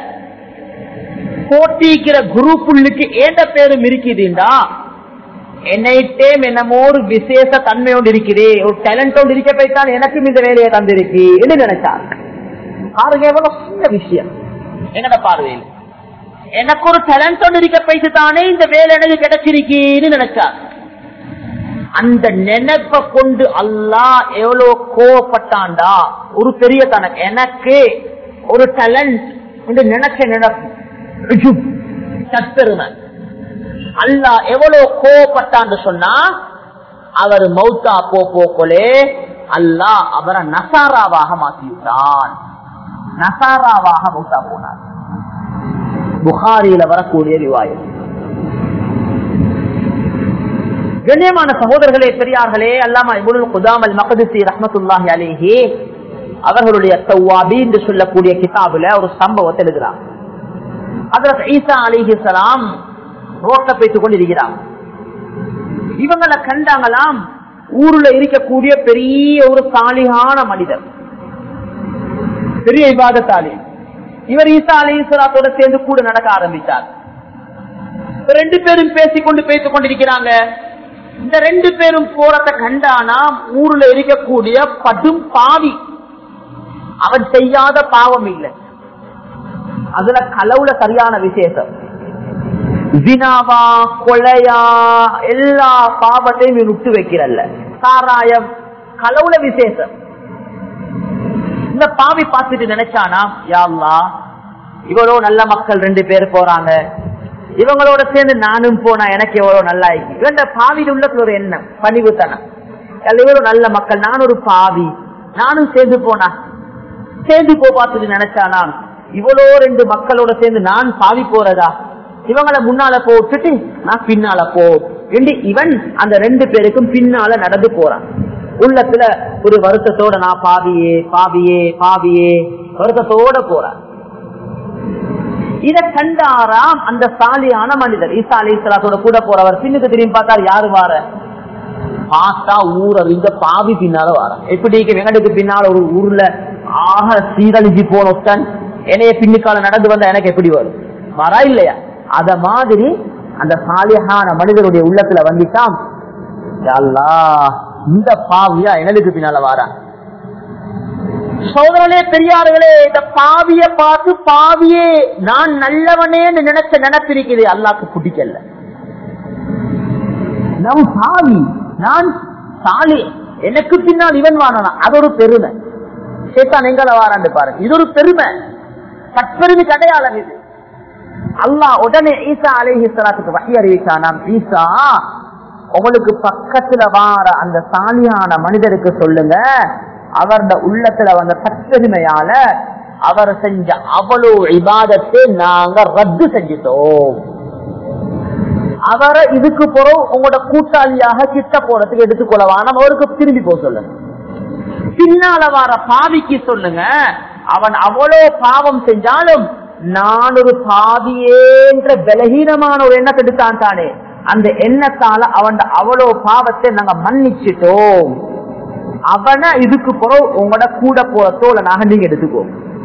போட்டிக்கிற குரூப்புள்ளுக்கு ஏண்ட பேரும் இருக்குதுண்டா என்னைட்டேம் என்னமோ ஒரு விசேஷ தன்மையோடு இருக்குது ஒரு டேலண்டோடு இருக்க போய்த்தான் எனக்கும் இந்த வேலையை தந்திருக்கு என்று நினைச்சார் பாருங்க எவ்வளவு சின்ன விஷயம் என்னோட பார்வையில் எனக்கு ஒரு டேலண்டோடு இருக்க போயிட்டு தானே இந்த வேலை எனக்கு கிடைச்சிருக்கீன்னு நினைச்சார் அந்த நினைப்ப கொண்டு அல்லாஹ் எவ்வளவு கோவப்பட்டான்டா ஒரு பெரிய கணக்கு எனக்கு ஒரு டேலண்ட் என்று நினைச்ச நினைப்பு ருஜுப், தற்பெருமை அல்லாஹ் எவ்வளவு கோவப்பட்டான்னு சொன்னா அவர் மௌத்தா போ போக்கொலே அல்லாஹ் அவரை நசாராவாக மாற்றிவிட்டான் நசாராவாக மௌத்தா போனார் புகாரியில வரக்கூடிய ரிவாயம் கண்ணியமான சகோதரர்களே பெரியார்களே அல்லாமா இபுல் குதாமல் மகதிசி ரஹமத்துல்லாஹி அலேஹி அவர்களுடைய தௌவாபி என்று சொல்லக்கூடிய கிதாபுல ஒரு சம்பவத்தை எழுதுறாங்க அதற்கு ஈசா அலிஹிசலாம் ரோட்ட பேசிக் கொண்டிருக்கிறார் இவங்களை கண்டாங்களாம் ஊர்ல இருக்கக்கூடிய பெரிய ஒரு சாலிகான மனிதர் பெரிய இபாதத்தாலி இவர் ஈசா அலிஹலாத்தோட சேர்ந்து கூட நடக்க ஆரம்பித்தார் ரெண்டு பேரும் பேசிக்கொண்டு பேசிக் கொண்டிருக்கிறாங்க இந்த ரெண்டு பேரும் போறத கண்டானா ஊர்ல இருக்கக்கூடிய படும் பாவி அவன் செய்யாத பாவம் இல்லை அதுல கலவுல சரியான விசேஷம் ஜினாவா கொலையா எல்லா பாவத்தையும் இவன் விட்டு வைக்கிறல்ல சாராயம் கலவுல விசேஷம் இந்த பாவி பார்த்துட்டு நினைச்சானா யாழ்லா இவ்வளவு நல்ல மக்கள் ரெண்டு பேர் போறாங்க இவங்களோட சேர்ந்து நானும் போனா எனக்கு எவ்வளவு நல்லா இருக்கு இவன் பாவியில் உள்ளது ஒரு எண்ணம் பணிவுத்தனம் இவ்வளவு நல்ல மக்கள் நான் ஒரு பாவி நானும் சேர்ந்து போனா சேர்ந்து போ பார்த்துட்டு நினைச்சானா இவ்வளோ ரெண்டு மக்களோட சேர்ந்து நான் பாவி போறதா இவங்களை முன்னால போட்டுட்டு நான் பின்னால போ என்று இவன் அந்த ரெண்டு பேருக்கும் பின்னால நடந்து போறான் உள்ளத்துல ஒரு வருத்தத்தோட நான் பாவியே பாவியே பாவியே வருத்தத்தோட போறான் இத கண்டாராம் அந்த சாலியான மனிதர் ஈசா அலி இஸ்லாத்தோட கூட போறவர் பின்னுக்கு திரும்பி பார்த்தா யாரு வார பார்த்தா ஊரறிஞ்ச பாவி பின்னால வார எப்படி வெங்கடுக்கு பின்னால ஒரு ஊர்ல ஆக சீரழிஞ்சு போனொத்தன் என்னைய பின்னுக்கால நடந்து வந்தா எனக்கு எப்படி வரும் வரா இல்லையா அத மாதிரி அந்த சாலியான மனிதனுடைய உள்ளத்துல வந்துட்டான் இந்த பாவியா எனக்கு பின்னால வாரா சோதரனே பெரியார்களே இந்த பாவிய பார்த்து பாவியே நான் நல்லவனே நினைச்ச நினைப்பிருக்குது அல்லாக்கு பிடிக்கல நான் பாவி நான் சாலி எனக்கு பின்னால் இவன் வானா அது ஒரு பெருமை சேத்தான் எங்களை வாராண்டு பாருங்க இது ஒரு பெருமை தற்பெருமைக்கு அடையாளம் இது அல்லாஹ் உடனே ஈசா அலேஹி சலாத்துக்கு வகை அறிவிச்சானாம் ஈசா உங்களுக்கு பக்கத்துல வார அந்த சாலியான மனிதருக்கு சொல்லுங்க அவருடைய உள்ளத்துல வந்த தற்பெருமையால அவர் செஞ்ச அவ்வளவு இபாதத்தை நாங்க ரத்து செஞ்சிட்டோம் அவரை இதுக்கு போறோம் உங்களோட கூட்டாளியாக கிட்ட போறதுக்கு எடுத்துக்கொள்ளவான அவருக்கு திரும்பி போக சொல்லுங்க பின்னால வர பாவிக்கு சொல்லுங்க அவன் அவ்வளவு பாவம் செஞ்சாலும் நான் ஒரு பாவியேன்ற பலகீனமான ஒரு எண்ணத்தை எடுத்தான் தானே அந்த எண்ணத்தால அவன் அவ்வளவு பாவத்தை நாங்க மன்னிச்சிட்டோம் அவனை இதுக்கு பிறகு உங்களோட கூட போற தோழனாக நீங்க எடுத்துக்கோ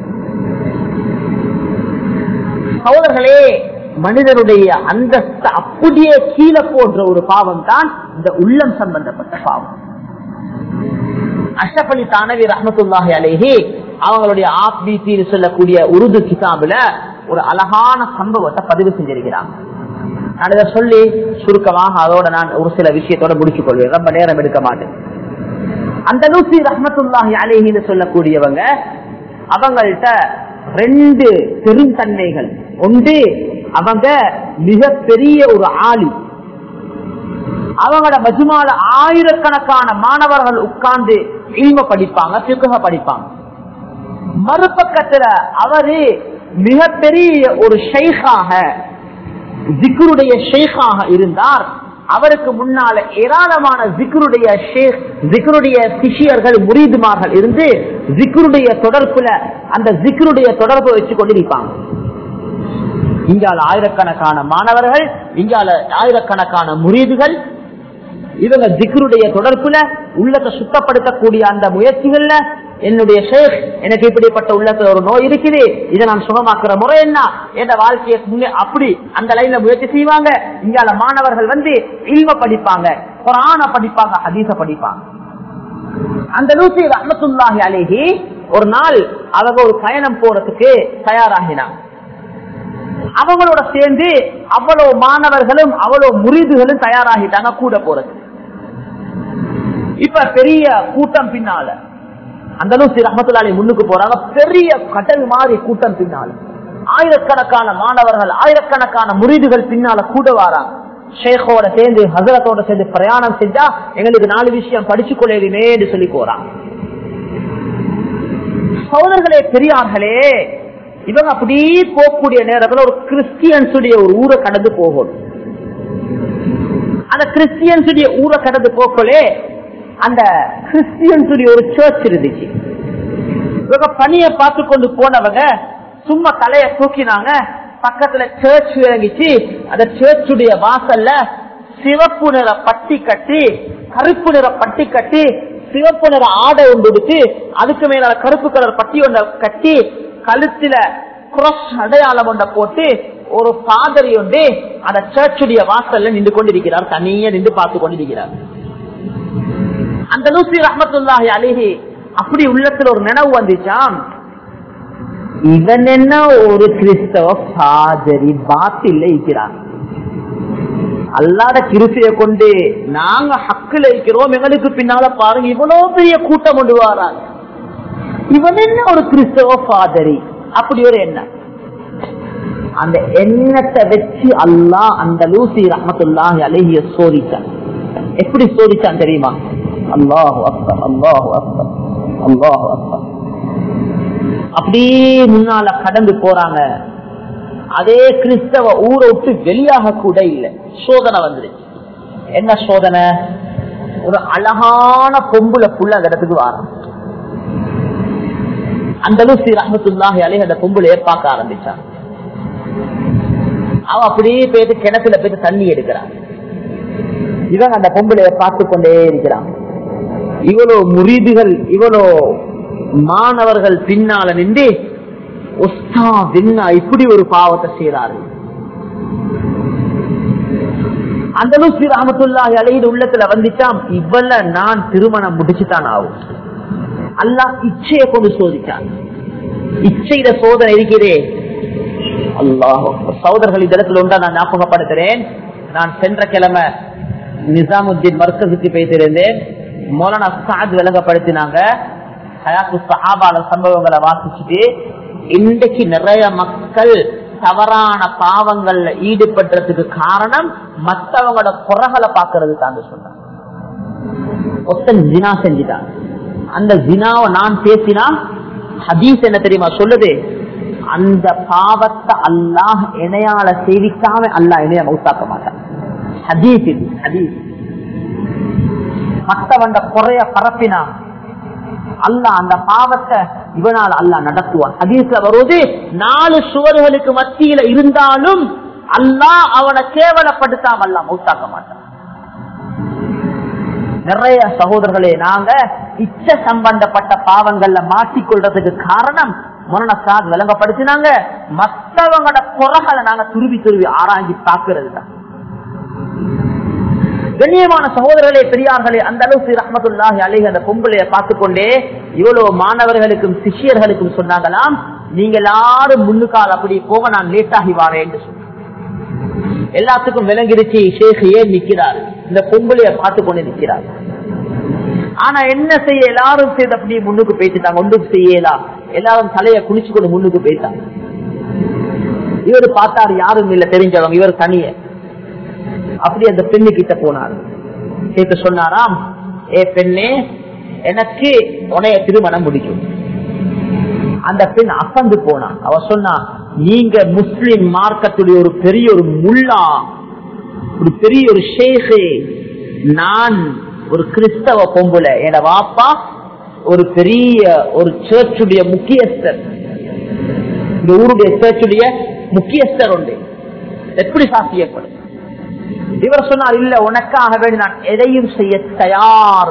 சோதர்களே மனிதனுடைய அந்தஸ்து அப்படியே கீழே போன்ற ஒரு பாவம் தான் இந்த உள்ளம் சம்பந்தப்பட்ட பாவம் அஷ்ரப் அலி தானவி ரஹமத்துல்லாஹி அலேஹி அவங்களுடைய ஆப்தீத்தின்னு சொல்லக்கூடிய உருது கிதாபுல ஒரு அழகான சம்பவத்தை பதிவு செஞ்சிருக்கிறாங்க நான் இதை சொல்லி சுருக்கமாக அதோட நான் ஒரு சில விஷயத்தோட முடிச்சுக் கொள்வேன் ரொம்ப நேரம் எடுக்க மாட்டேன் அந்த லூசி ரஹமத்துல்லாஹி அலேஹின்னு சொல்லக்கூடியவங்க அவங்கள்ட்ட ரெண்டு பெருந்தன்மைகள் ஒன்று அவங்க மிகப்பெரிய ஒரு ஆளி அவங்களோட மஜுமால ஆயிரக்கணக்கான மாணவர்கள் உட்கார்ந்து இல்ம படிப்பாங்க பிக்குக படிப்பாங்க மறுபக்கத்துல அவரு மிகப்பெரிய ஒரு ஷைகாக ஜிக்ருடைய ஷேகாக இருந்தார் அவருக்கு முன்னால ஏராளமான ஜிக்ருடைய ஷேக் ஜிக்ருடைய சிஷியர்கள் முரீதுமார்கள் இருந்து ஜிக்ருடைய தொடர்புல அந்த ஜிக்ருடைய தொடர்பு வச்சு கொண்டிருப்பாங்க இங்கால ஆயிரக்கணக்கான மாணவர்கள் இங்கால ஆயிரக்கணக்கான முரீதுகள் இவங்க ஜிக்ருடைய தொடர்புல உள்ளத்தை சுத்தப்படுத்தக்கூடிய அந்த முயற்சிகள்ல என்னுடைய ஷேக் எனக்கு இப்படிப்பட்ட உள்ளத்துல ஒரு நோய் இருக்குது இதை நான் சுகமாக்குற முறை என்ன என்ற வாழ்க்கையை முன்னே- அப்படி அந்த லைன்ல முயற்சி செய்வாங்க இங்கால மாணவர்கள் வந்து இல்ம படிப்பாங்க குரான படிப்பாங்க ஹதீஸ படிப்பாங்க அந்த லூசி ரஹமத்துல்லாஹி அலேஹி ஒரு நாள் அவங்க ஒரு பயணம் போறதுக்கு தயாராகினாங்க அவங்களோட சேர்ந்து அவ்வளவு மாணவர்களும் அவ்வளவு முறிதுகளும் தயாராகிட்டாங்க கூட போறது இப்ப பெரிய கூட்டம் பின்னால அந்த அளவு ரஹமத்துல்லாலி முன்னுக்கு போறாங்க பெரிய கடல் மாதிரி கூட்டம் பின்னால ஆயிரக்கணக்கான மாணவர்கள் ஆயிரக்கணக்கான முறிதுகள் பின்னால கூட வராங்க ஷேഖோட சேர்ந்து ஹசரத்தோட சேர்ந்து பிரயாணம் செஞ்சா எங்களுக்கு நாலு விஷயம் படிச்சு கொள்ளையுமேன்னு சொல்லி போறாங்க சோதர்களே பெரியார்களே இவங்க அப்படியே போகக்கூடிய நேரத்துல ஒரு கிறிஸ்டியன்ஸுடைய ஒரு ஊரை கடந்து போகணும் அந்த கிறிஸ்டியன்ஸுடைய ஊரை கடந்து போக்கலே அந்த கிறிஸ்டியன்ஸுடைய ஒரு சர்ச் இருந்துச்சு இவங்க பணியை பார்த்து கொண்டு போனவங்க சும்மா தலைய தூக்கினாங்க பக்கத்துல சர்ச் இறங்கிச்சு அந்த சர்ச்சுடைய வாசல்ல சிவப்பு நிற பட்டி கட்டி கருப்பு நிற பட்டி கட்டி சிவப்பு நிற ஆடை ஒன்று எடுத்து அதுக்கு மேல கருப்பு கலர் பட்டி ஒன்றை கட்டி கழுத்துல cross அடையாளம் ஒன்றை போட்டு ஒரு பாதரி ஒன்று அந்த சர்ச்சுடைய வாசல்ல நின்று கொண்டிருக்கிறார் தனியா நின்று பார்த்து கொண்டிருக்கிறார் அந்த லூசி ரஹமத்துல்லாஹி அலிஹி அப்படி உள்ளத்துல ஒரு நினைவு வந்துச்சாம் இவன் என்ன ஒரு கிறிஸ்தவ பாதரி பாத்தில்ல இருக்கிறான் அல்லாத கிருசைய கொண்டு நாங்க ஹக்குல இருக்கிறோம் எங்களுக்கு பின்னால பாருங்க இவ்வளவு பெரிய கூட்டம் கொண்டு வராங்க இவன் என்ன ஒரு கிறிஸ்தவ பாதரி அப்படி ஒரு எண்ணம் அந்த எண்ணத்தை வச்சு அல்லாஹ் அந்த லூசி ரஹமத்துல்லாஹி அலைஹிய சோதிச்சான் எப்படி சோதிச்சான் தெரியுமா அல்லாஹு அக்பர் அல்லாஹு அக்பர் அல்லாஹு அக்பர் அப்படியே முன்னால கடந்து போறாங்க அதே கிறிஸ்தவ ஊரை விட்டு வெளியாக கூட இல்லை சோதனை வந்துருச்சு என்ன சோதனை ஒரு அழகான பொம்புல புள்ள அந்த இடத்துக்கு வாரம் அந்த லூசி ரஹமத்துல்லாஹி அலைஹி அந்த பொம்புலைய பார்க்க ஆரம்பிச்சான் அவ அப்படியே போயிட்டு கிணத்துல போயிட்டு தண்ணி எடுக்கிறான் இவன் அந்த பொம்பளைய பார்த்து கொண்டே இருக்கிறான் இவ்வளவு முறிதுகள் இவ்வளோ மாணவர்கள் பின்னால நின்று உஸ்தாத் என்ன இப்படி ஒரு பாவத்தை செய்யறாரு அந்த லூசி ரஹமத்துல்லாஹி அலைஹி உள்ளத்துல வந்துச்சாம் இவள நான் திருமணம் முடிச்சுதான் ஆகும் அல்லாஹ் இச்சையை கொண்டு சோதிச்சான் இச்சையில சோதனை இருக்கிறே அல்லாஹ் சகோதரர்கள் இந்த இடத்துல உண்டா நான் ஞாபகப்படுத்துறேன் நான் சென்ற கிழமை நிசாமுத்தீன் மர்க்கஸுக்கு போய்த்திருந்தேன் மௌலானா சாத் விளங்கப்படுத்தினாங்க ஹயாத்து சஹாபால சம்பவங்களை வாசிச்சுட்டு இன்றைக்கு நிறைய மக்கள் தவறான பாவங்கள்ல ஈடுபடுறதுக்கு காரணம் மத்தவங்களோட குறைகளை பாக்குறது தான் சொன்னாங்க ஒருத்தன் ஜினா செஞ்சுட்டான் அந்த ஜினாவை நான் பேசினா ஹதீஸ் என்ன தெரியுமா சொல்லுது அந்த பாவத்தை அல்லாஹ் இணையால சேவிக்காம அல்லாஹ் இணைய மௌத்தாக்க மாட்டான் ஹதீஸ் இது ஹதீஸ் மத்தவண்ட குறைய பரப்பினா அல்லாஹ் அந்த பாவத்தை இவனால் அல்லாஹ் நடத்துவான் ஹதீஸ்ல வருவது நாலு சுவர்களுக்கு மத்தியில இருந்தாலும் அல்லாஹ் அவனை கேவலப்படுத்தாம அல்லாஹ் மௌத்தாக்க மாட்டான் நிறைய சகோதரர்களே நாங்க இச்ச சம்பந்தப்பட்ட பாவங்கள்ல மாட்டிக்கொள்றதுக்கு காரணம் முரணசாத் விளங்கப்படுத்தினாங்க மற்றவங்களோட குறைகளை நாங்க துருவி துருவி ஆராய்ச்சி பார்க்கிறது தான் கண்ணியமான சகோதரர்களே பெரியார்களே அந்த அளவுக்கு ரஹமத்துல்லாஹி அலைஹி அந்த பொம்பளைய பார்த்துக்கொண்டே இவ்வளவு மாணவர்களுக்கும் சிஷியர்களுக்கும் சொன்னாங்களாம் நீங்க எல்லாரும் முன்னுக்கால் அப்படி போக நான் லேட் ஆகி வாரேன் என்று சொன்னாங்க எல்லாத்துக்கும் விளங்கிடுச்சு ஷேக் ஏன் நிக்கிறார் இந்த பொம்பளைய பார்த்து கொண்டு நிக்கிறார் ஆனா என்ன செய்ய எல்லாரும் செய்து அப்படி முன்னுக்கு பேசிட்டாங்க ஒன்றும் செய்யலாம் எல்லாரும் தலைய குளிச்சு கொண்டு முன்னுக்கு போயிட்டாங்க இவர் பார்த்தாரு யாரும் இல்ல தெரிஞ்சவங்க இவர் தனிய அப்படி அந்த பெண்ணு கிட்ட போனார் கேட்டு சொன்னாராம் ஏ பெண்ணே எனக்கு உனைய திருமணம் முடிக்கும் அந்த பெண் அசந்து போனான் அவ சொன்னா நீங்க முஸ்லிம் மார்க்கத்துடைய ஒரு பெரிய ஒரு முல்லா ஒரு பெரிய ஒரு ஷேகு நான் ஒரு கிறிஸ்தவ பொம்புல என வாப்பா ஒரு பெரிய ஒரு சேர்ச்சுடைய முக்கியஸ்தர் இந்த ஊருடைய சேர்ச்சுடைய முக்கியஸ்தர் உண்டு எப்படி சாத்தியப்படும் இவர் சொன்னார் இல்ல உனக்காக வேண்டி நான் எதையும் செய்ய தயார்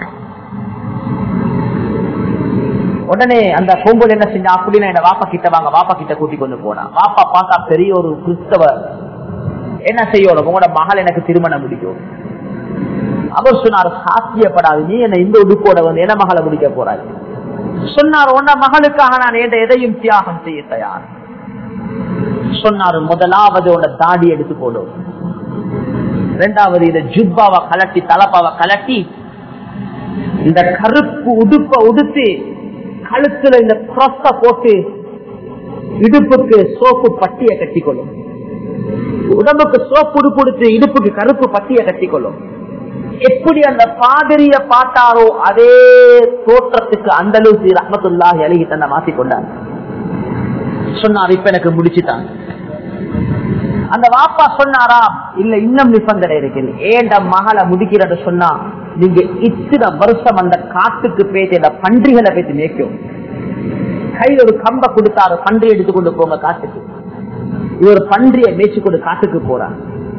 உடனே அந்த பொங்கல் என்ன செஞ்சா அப்படின்னு என்ன வாப்பா கிட்ட வாங்க வாப்பா கிட்ட கூட்டி கொண்டு போனா வாப்பா பார்த்தா பெரிய ஒரு கிறிஸ்தவர் என்ன செய்யணும் உங்களோட மகள் எனக்கு திருமணம் முடிக்கும் அவர் சொன்னார் சாத்தியப்படாது நீ என்ன இந்த உடுப்போட வந்து என்ன மகளை முடிக்க போறாரு சொன்னார் உன்ன மகளுக்காக நான் எந்த எதையும் தியாகம் செய்ய தயார் சொன்னார் முதலாவது உன்ன தாடி எடுத்து போடும் இரண்டாவது இந்த ஜுப்பாவை கலட்டி தலப்பாவை கலட்டி இந்த கருப்பு உடுப்ப உடுத்து கழுத்துல இந்த கிரஸ்த போட்டு இடுப்புக்கு சோப்பு பட்டிய கட்டிக்கொள்ளும் உடம்புக்கு சோப்பு உடுப்பு உடுத்து இடுப்புக்கு கருப்பு பட்டிய கட்டிக்கொள்ளும் எப்படி அந்த பாதிரிய பார்த்தாரோ அதே தோற்றத்துக்கு அந்த அளவுக்கு ரஹமத்துல்லாஹி அழகி தன்னை மாத்திக்கொண்டார் சொன்னார் இப்ப எனக்கு முடிச்சுட்டாங்க அந்த வாப்பா சொன்னாரா இல்ல இன்னும் நிபந்தனை இருக்குது ஏண்ட மகளை முடிக்கிறன்னு சொன்னா நீங்க இத்தனை வருஷம் அந்த காட்டுக்கு பேசி அந்த பன்றிகளை பேசி மேய்க்கும் கையில் ஒரு கம்ப கொடுத்தாரு பன்றி எடுத்து கொண்டு போங்க காட்டுக்கு இவர் பன்றிய மேய்ச்சி கொண்டு காட்டுக்கு போறார்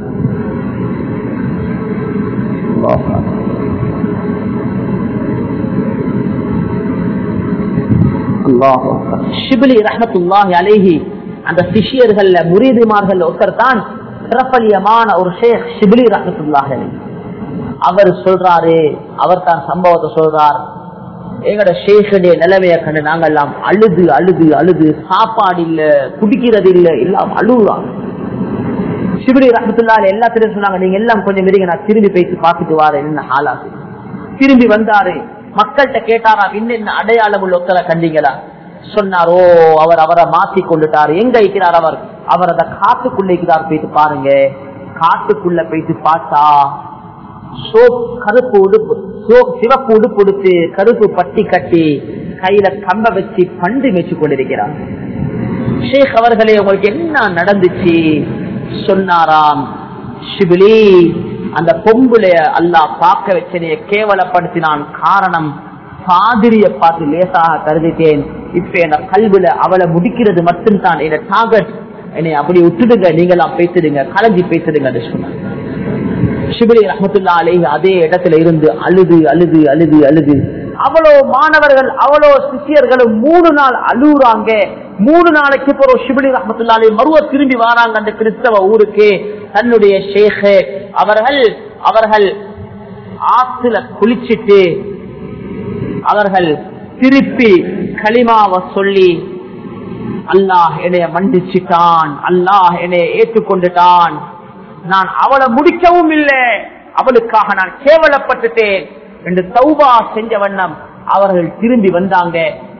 ஷிபிலி ரஹமத்துல்லாஹி அலேஹி அந்த சிஷியர்கள்ல முரீதுமார்கள் ஒருத்தர் தான் சிறப்பலியமான ஒரு ஷேக் ஷிபிலி ரஹமத்துல்லாஹி அலேஹி அவர் சொல்றாரு அவர் தான் சம்பவத்தை சொல்றார் எங்கட ஷேஷுடைய நிலைமையை கண்டு நாங்க எல்லாம் அழுது அழுது அழுது சாப்பாடு இல்ல குடிக்கிறது இல்ல எல்லாம் அழுகுறாங்க சிபிடி ரஹத்துல்லால எல்லாத்திலும் சொன்னாங்க நீங்க எல்லாம் கொஞ்சம் இருங்க நான் திரும்பி போயிட்டு பார்த்துட்டு வாரேன் என்ன ஆளாது திரும்பி வந்தாரு மக்கள்கிட்ட கேட்டாரா இன்னென்ன அடையாளம் உள்ள ஒத்தரை கண்டீங்களா சொன்னாரோ அவர் அவரை மாத்தி கொண்டுட்டாரு எங்க இருக்கிறார் அவர் அவர் அந்த காட்டுக்குள்ள இருக்கிறார் போயிட்டு பாருங்க காட்டுக்குள்ள போயிட்டு பார்த்தா சோப் கருப்பு உடுப்பு சிவப்பு உடுப்பு உடுத்து கருப்பு பட்டி கட்டி கையில கம்ப வச்சு பண்டு வச்சு கொண்டிருக்கிறார் ஷேக் அவர்களே உங்களுக்கு என்ன நடந்துச்சு சொன்னாராம் ஷிபிலி அந்த பொம்புலைய அல்லா பார்க்க வச்சனைய கேவலப்படுத்தினான் காரணம் பாதிரிய பார்த்து லேசாக கருதிட்டேன் இப்ப என் கல்வில அவளை முடிக்கிறது மட்டும்தான் என் டார்கெட் என்னை அப்படி விட்டுடுங்க நீங்களாம் பேசிடுங்க கலஞ்சி பேசிடுங்க சொன்னாங்க சிபிலி ரஹமத்துல்லா அலேஹி அதே இடத்துல இருந்து அழுது அழுது அழுது அழுது அவ்வளோ மாணவர்கள் அவ்வளோ சிஷியர்களும் மூணு நாள் அழுகுறாங்க மூணு நாளைக்கு பிறகு சிபிலி ரஹமத்துல்லா அலி மருவ திரும்பி வராங்க அந்த கிறிஸ்தவ ஊருக்கு தன்னுடைய ஷேக அவர்கள் அவர்கள் ஆத்துல குளிச்சிட்டு அவர்கள் திருப்பி களிமாவை சொல்லி அல்லாஹ் என்னைய மன்னிச்சுட்டான் அல்லாஹ் என்னைய ஏற்றுக்கொண்டுட்டான் நான் அவளை முடிக்கவும் இல்லை அவளுக்காக நான் கேவலப்பட்டுட்டேன் என்று தௌபா செஞ்ச வண்ணம் அவர்கள் திரும்பி வந்தாங்க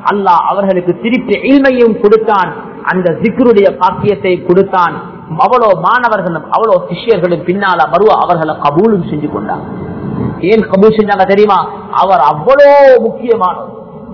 அல்லாஹ் அவர்களுக்கு திருப்பி இல்மையும் கொடுத்தான் அந்த ஜிக்ருடைய பாக்கியத்தை கொடுத்தான் அவ்வளவு மாணவர்களும் அவ்வளவு சிஷ்யர்களும் பின்னால மறுவ அவர்களை கபூலும் செஞ்சு கொண்டாங்க ஏன் கபூல் செஞ்சாங்க தெரியுமா அவர் அவ்வளோ முக்கியமானவர்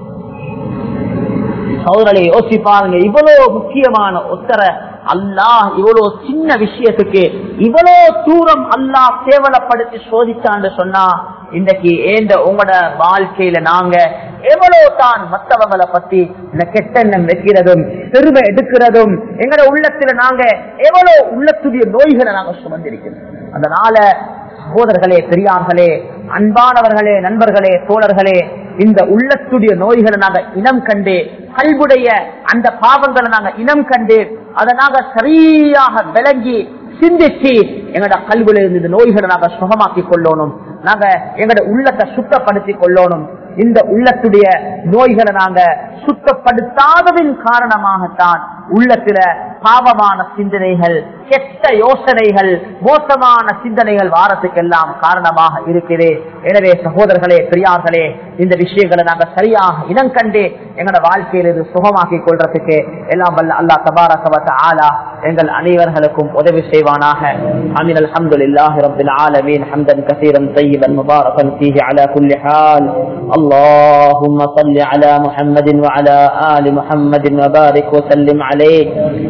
சோதரலை யோசிப்பாருங்க இவ்வளவு முக்கியமான ஒத்தர அல்லாஹ் இவ்வளவு சின்ன விஷயத்துக்கு இவ்வளவு தூரம் அல்லாஹ் கேவலப்படுத்தி சோதிச்சான்னு சொன்னா இன்றைக்கு ஏந்த உங்களோட வாழ்க்கையில நாங்க எவ்வளவு தான் மற்றவங்களை பத்தி இந்த கெட்டெண்ணம் வைக்கிறதும் பெருமை எடுக்கிறதும் எங்களோட உள்ளத்துல நாங்க எவ்வளவு உள்ளத்துடைய நோய்களை நாங்க சுமந்திருக்கிறோம் அதனால சகோதரர்களே பெரியார்களே அன்பானவர்களே நண்பர்களே தோழர்களே இந்த உள்ளத்துடைய நோய்களை நாங்க இனம் கண்டு கல்புடைய அந்த பாவங்களை நாங்க இனம் கண்டு அதை நாங்க சரியாக விளங்கி சிந்திச்சு எங்கட கல்வில இருந்து இந்த நோய்களை நாங்க சுகமாக்கி கொள்ளணும் நாங்க எங்கட உள்ளத்தை சுத்தப்படுத்தி கொள்ளணும் இந்த உள்ளத்துடைய நோய்களை நாங்க சுத்தப்படுத்தாததின் காரணமாகத்தான் உள்ளத்துல பாவமான சிந்தனைகள் கெட்ட யோசனைகள் மோசமான சிந்தனைகள் வாரத்துக்கெல்லாம் காரணமாக இருக்குது எனவே சகோதரர்களே பெரியார்களே இந்த விஷயங்களை நாங்க சரியாக இனம் கண்டு எங்களோட வாழ்க்கையில் இது சுகமாக்கி கொள்றதுக்கு எல்லாம் வல்ல அல்லா தபாரகவத்த ஆலா எங்கள் அனைவர்களுக்கும் உதவி செய்வானாக அமீன் அல்ஹம்துலில்லாஹி ரப்பில் ஆலமீன் ஹம்தன் கஸீரன் طيبا مباركا فيه على كل حال اللهم صل على محمد وعلى آل محمد وبارك وسلم عليه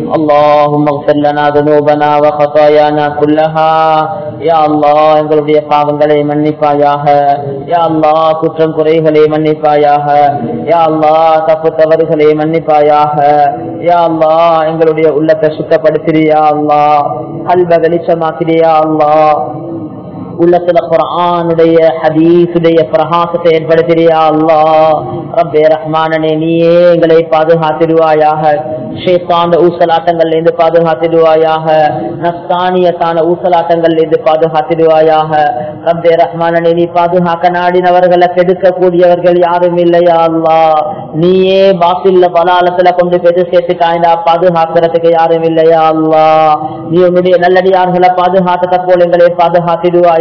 اللهم اغفر لنا ذنوبنا وخطايانا كلها يا الله எங்களுடைய பாவங்களை மன்னிப்பாயாக யா அல்லாஹ் குற்றம் குறைகளை மன்னிப்பாயாக யா அல்லாஹ் தப்பு தவறுகளை மன்னிப்பாயாக யா அல்லாஹ் எங்களுடைய உள்ளத்தை சுத்தப்படுத்திறியா அல்லாஹ் கல்வ வெளிச்சமாக்கிறியா அல்லாஹ் உள்ளத்துல குரானுடைய ஹதீசுடைய பிரகாசத்தை ஏற்படுத்தியா அல்லா ரப்பே ரஹ்மானனே நீயே எங்களை பாதுகாத்திடுவாயாக ஷேத்தாந்த ஊசலாட்டங்கள்ல இருந்து பாதுகாத்திடுவாயாக நஸ்தானியத்தான ஊசலாட்டங்கள்ல இருந்து பாதுகாத்திடுவாயாக ரப்பே ரஹ்மானனே நீ பாதுகாக்க நாடினவர்களை கெடுக்க கூடியவர்கள் யாரும் இல்லையா அல்லா நீயே பாசில்ல பலாலத்துல கொண்டு போய் சேர்த்துட்டாய்டா பாதுகாக்கிறதுக்கு யாரும் இல்லையா அல்லா நீ உன்னுடைய நல்லடியார்களை பாதுகாத்தத போல எங்களை பாதுகாத்திடுவாயாக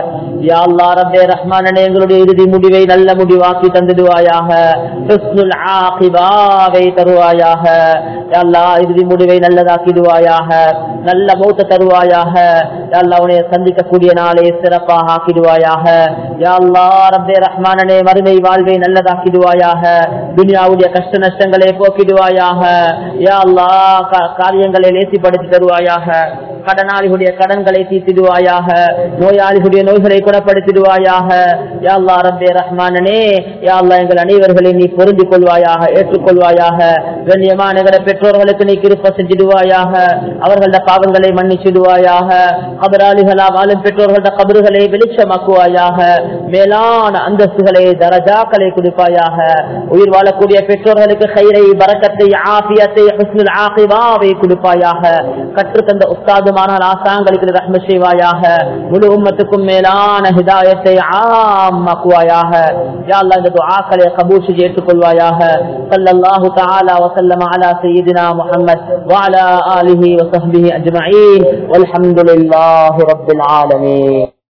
யா அல்லா ரப்பே ரஹ்மானனே எங்களுடைய இறுதி முடிவை நல்ல முடிவாக்கி தந்துடுவாயாக ஹுஸ்னுல் ஆகிபாவை தருவாயாக யா அல்லா இறுதி முடிவை நல்லதாக்கிடுவாயாக நல்ல மௌத்த தருவாயாக யா அல்லா உன்னை சந்திக்கக்கூடிய நாளை சிறப்பாக ஆக்கிடுவாயாக யா அல்லா ரப்பே ரஹ்மானனே மறுமை வாழ்வை நல்லதாக்கிடுவாயாக துனியாவுடைய கஷ்ட நஷ்டங்களை போக்கிடுவாயாக யா அல்லா கா- காரியங்களை லேசிப்படுத்தி தருவாயாக கடனாளிகளுடைய கடன்களை தீர்த்திடுவாயாக நோயாளிகளுடைய நோய்களை குணப்படுத்திடுவாயாக யா அல்லா ரப்பே ரஹ்மானனே யா அல்லா எங்கள் அனைவர்களை நீ பொருந்திக் கொள்வாயாக ஏற்றுக்கொள்வாயாக கண்ணியமான எங்கள பெற்றோர்களுக்கு நீ கிருப்ப செஞ்சிடுவாயாக அவர்களோட பாவங்களை மன்னிச்சிடுவாயாக கபராளிகளா வாழும் பெற்றோர்களோட கபறுகளை வெளிச்சமாக்குவாயாக மேலான அந்தஸ்துகளை தரஜாக்களை கொடுப்பாயாக உயிர் வாழக்கூடிய பெற்றோர்களுக்கு கயிறை பரக்கத்தை ஆபியத்தை ஹுஸ்னுல் ஆகிவாவை கொடுப்பாயாக கற்றுத்தந்த உஸ்தாதுமான ஆசாங்களுக்கு ரஹ்ம செய்வாயாக முழு உம்மத்துக்கும் மேலான ஹிதாயத்தை ஆமாக்குவாயாக யா அல்லாஹ் இந்த துஆக்களை கபூல் செய்து ஏற்றுக்கொள்வாயாக ஸல்லல்லாஹு தஆலா வஸல்லம அலா சய்யிதினா முஹம்மத் வஅலா ஆலிஹி வஸஹ்பிஹி அஜ்மஈன் வல்ஹம்துலில்லாஹி ரப்பில் ஆலமீன்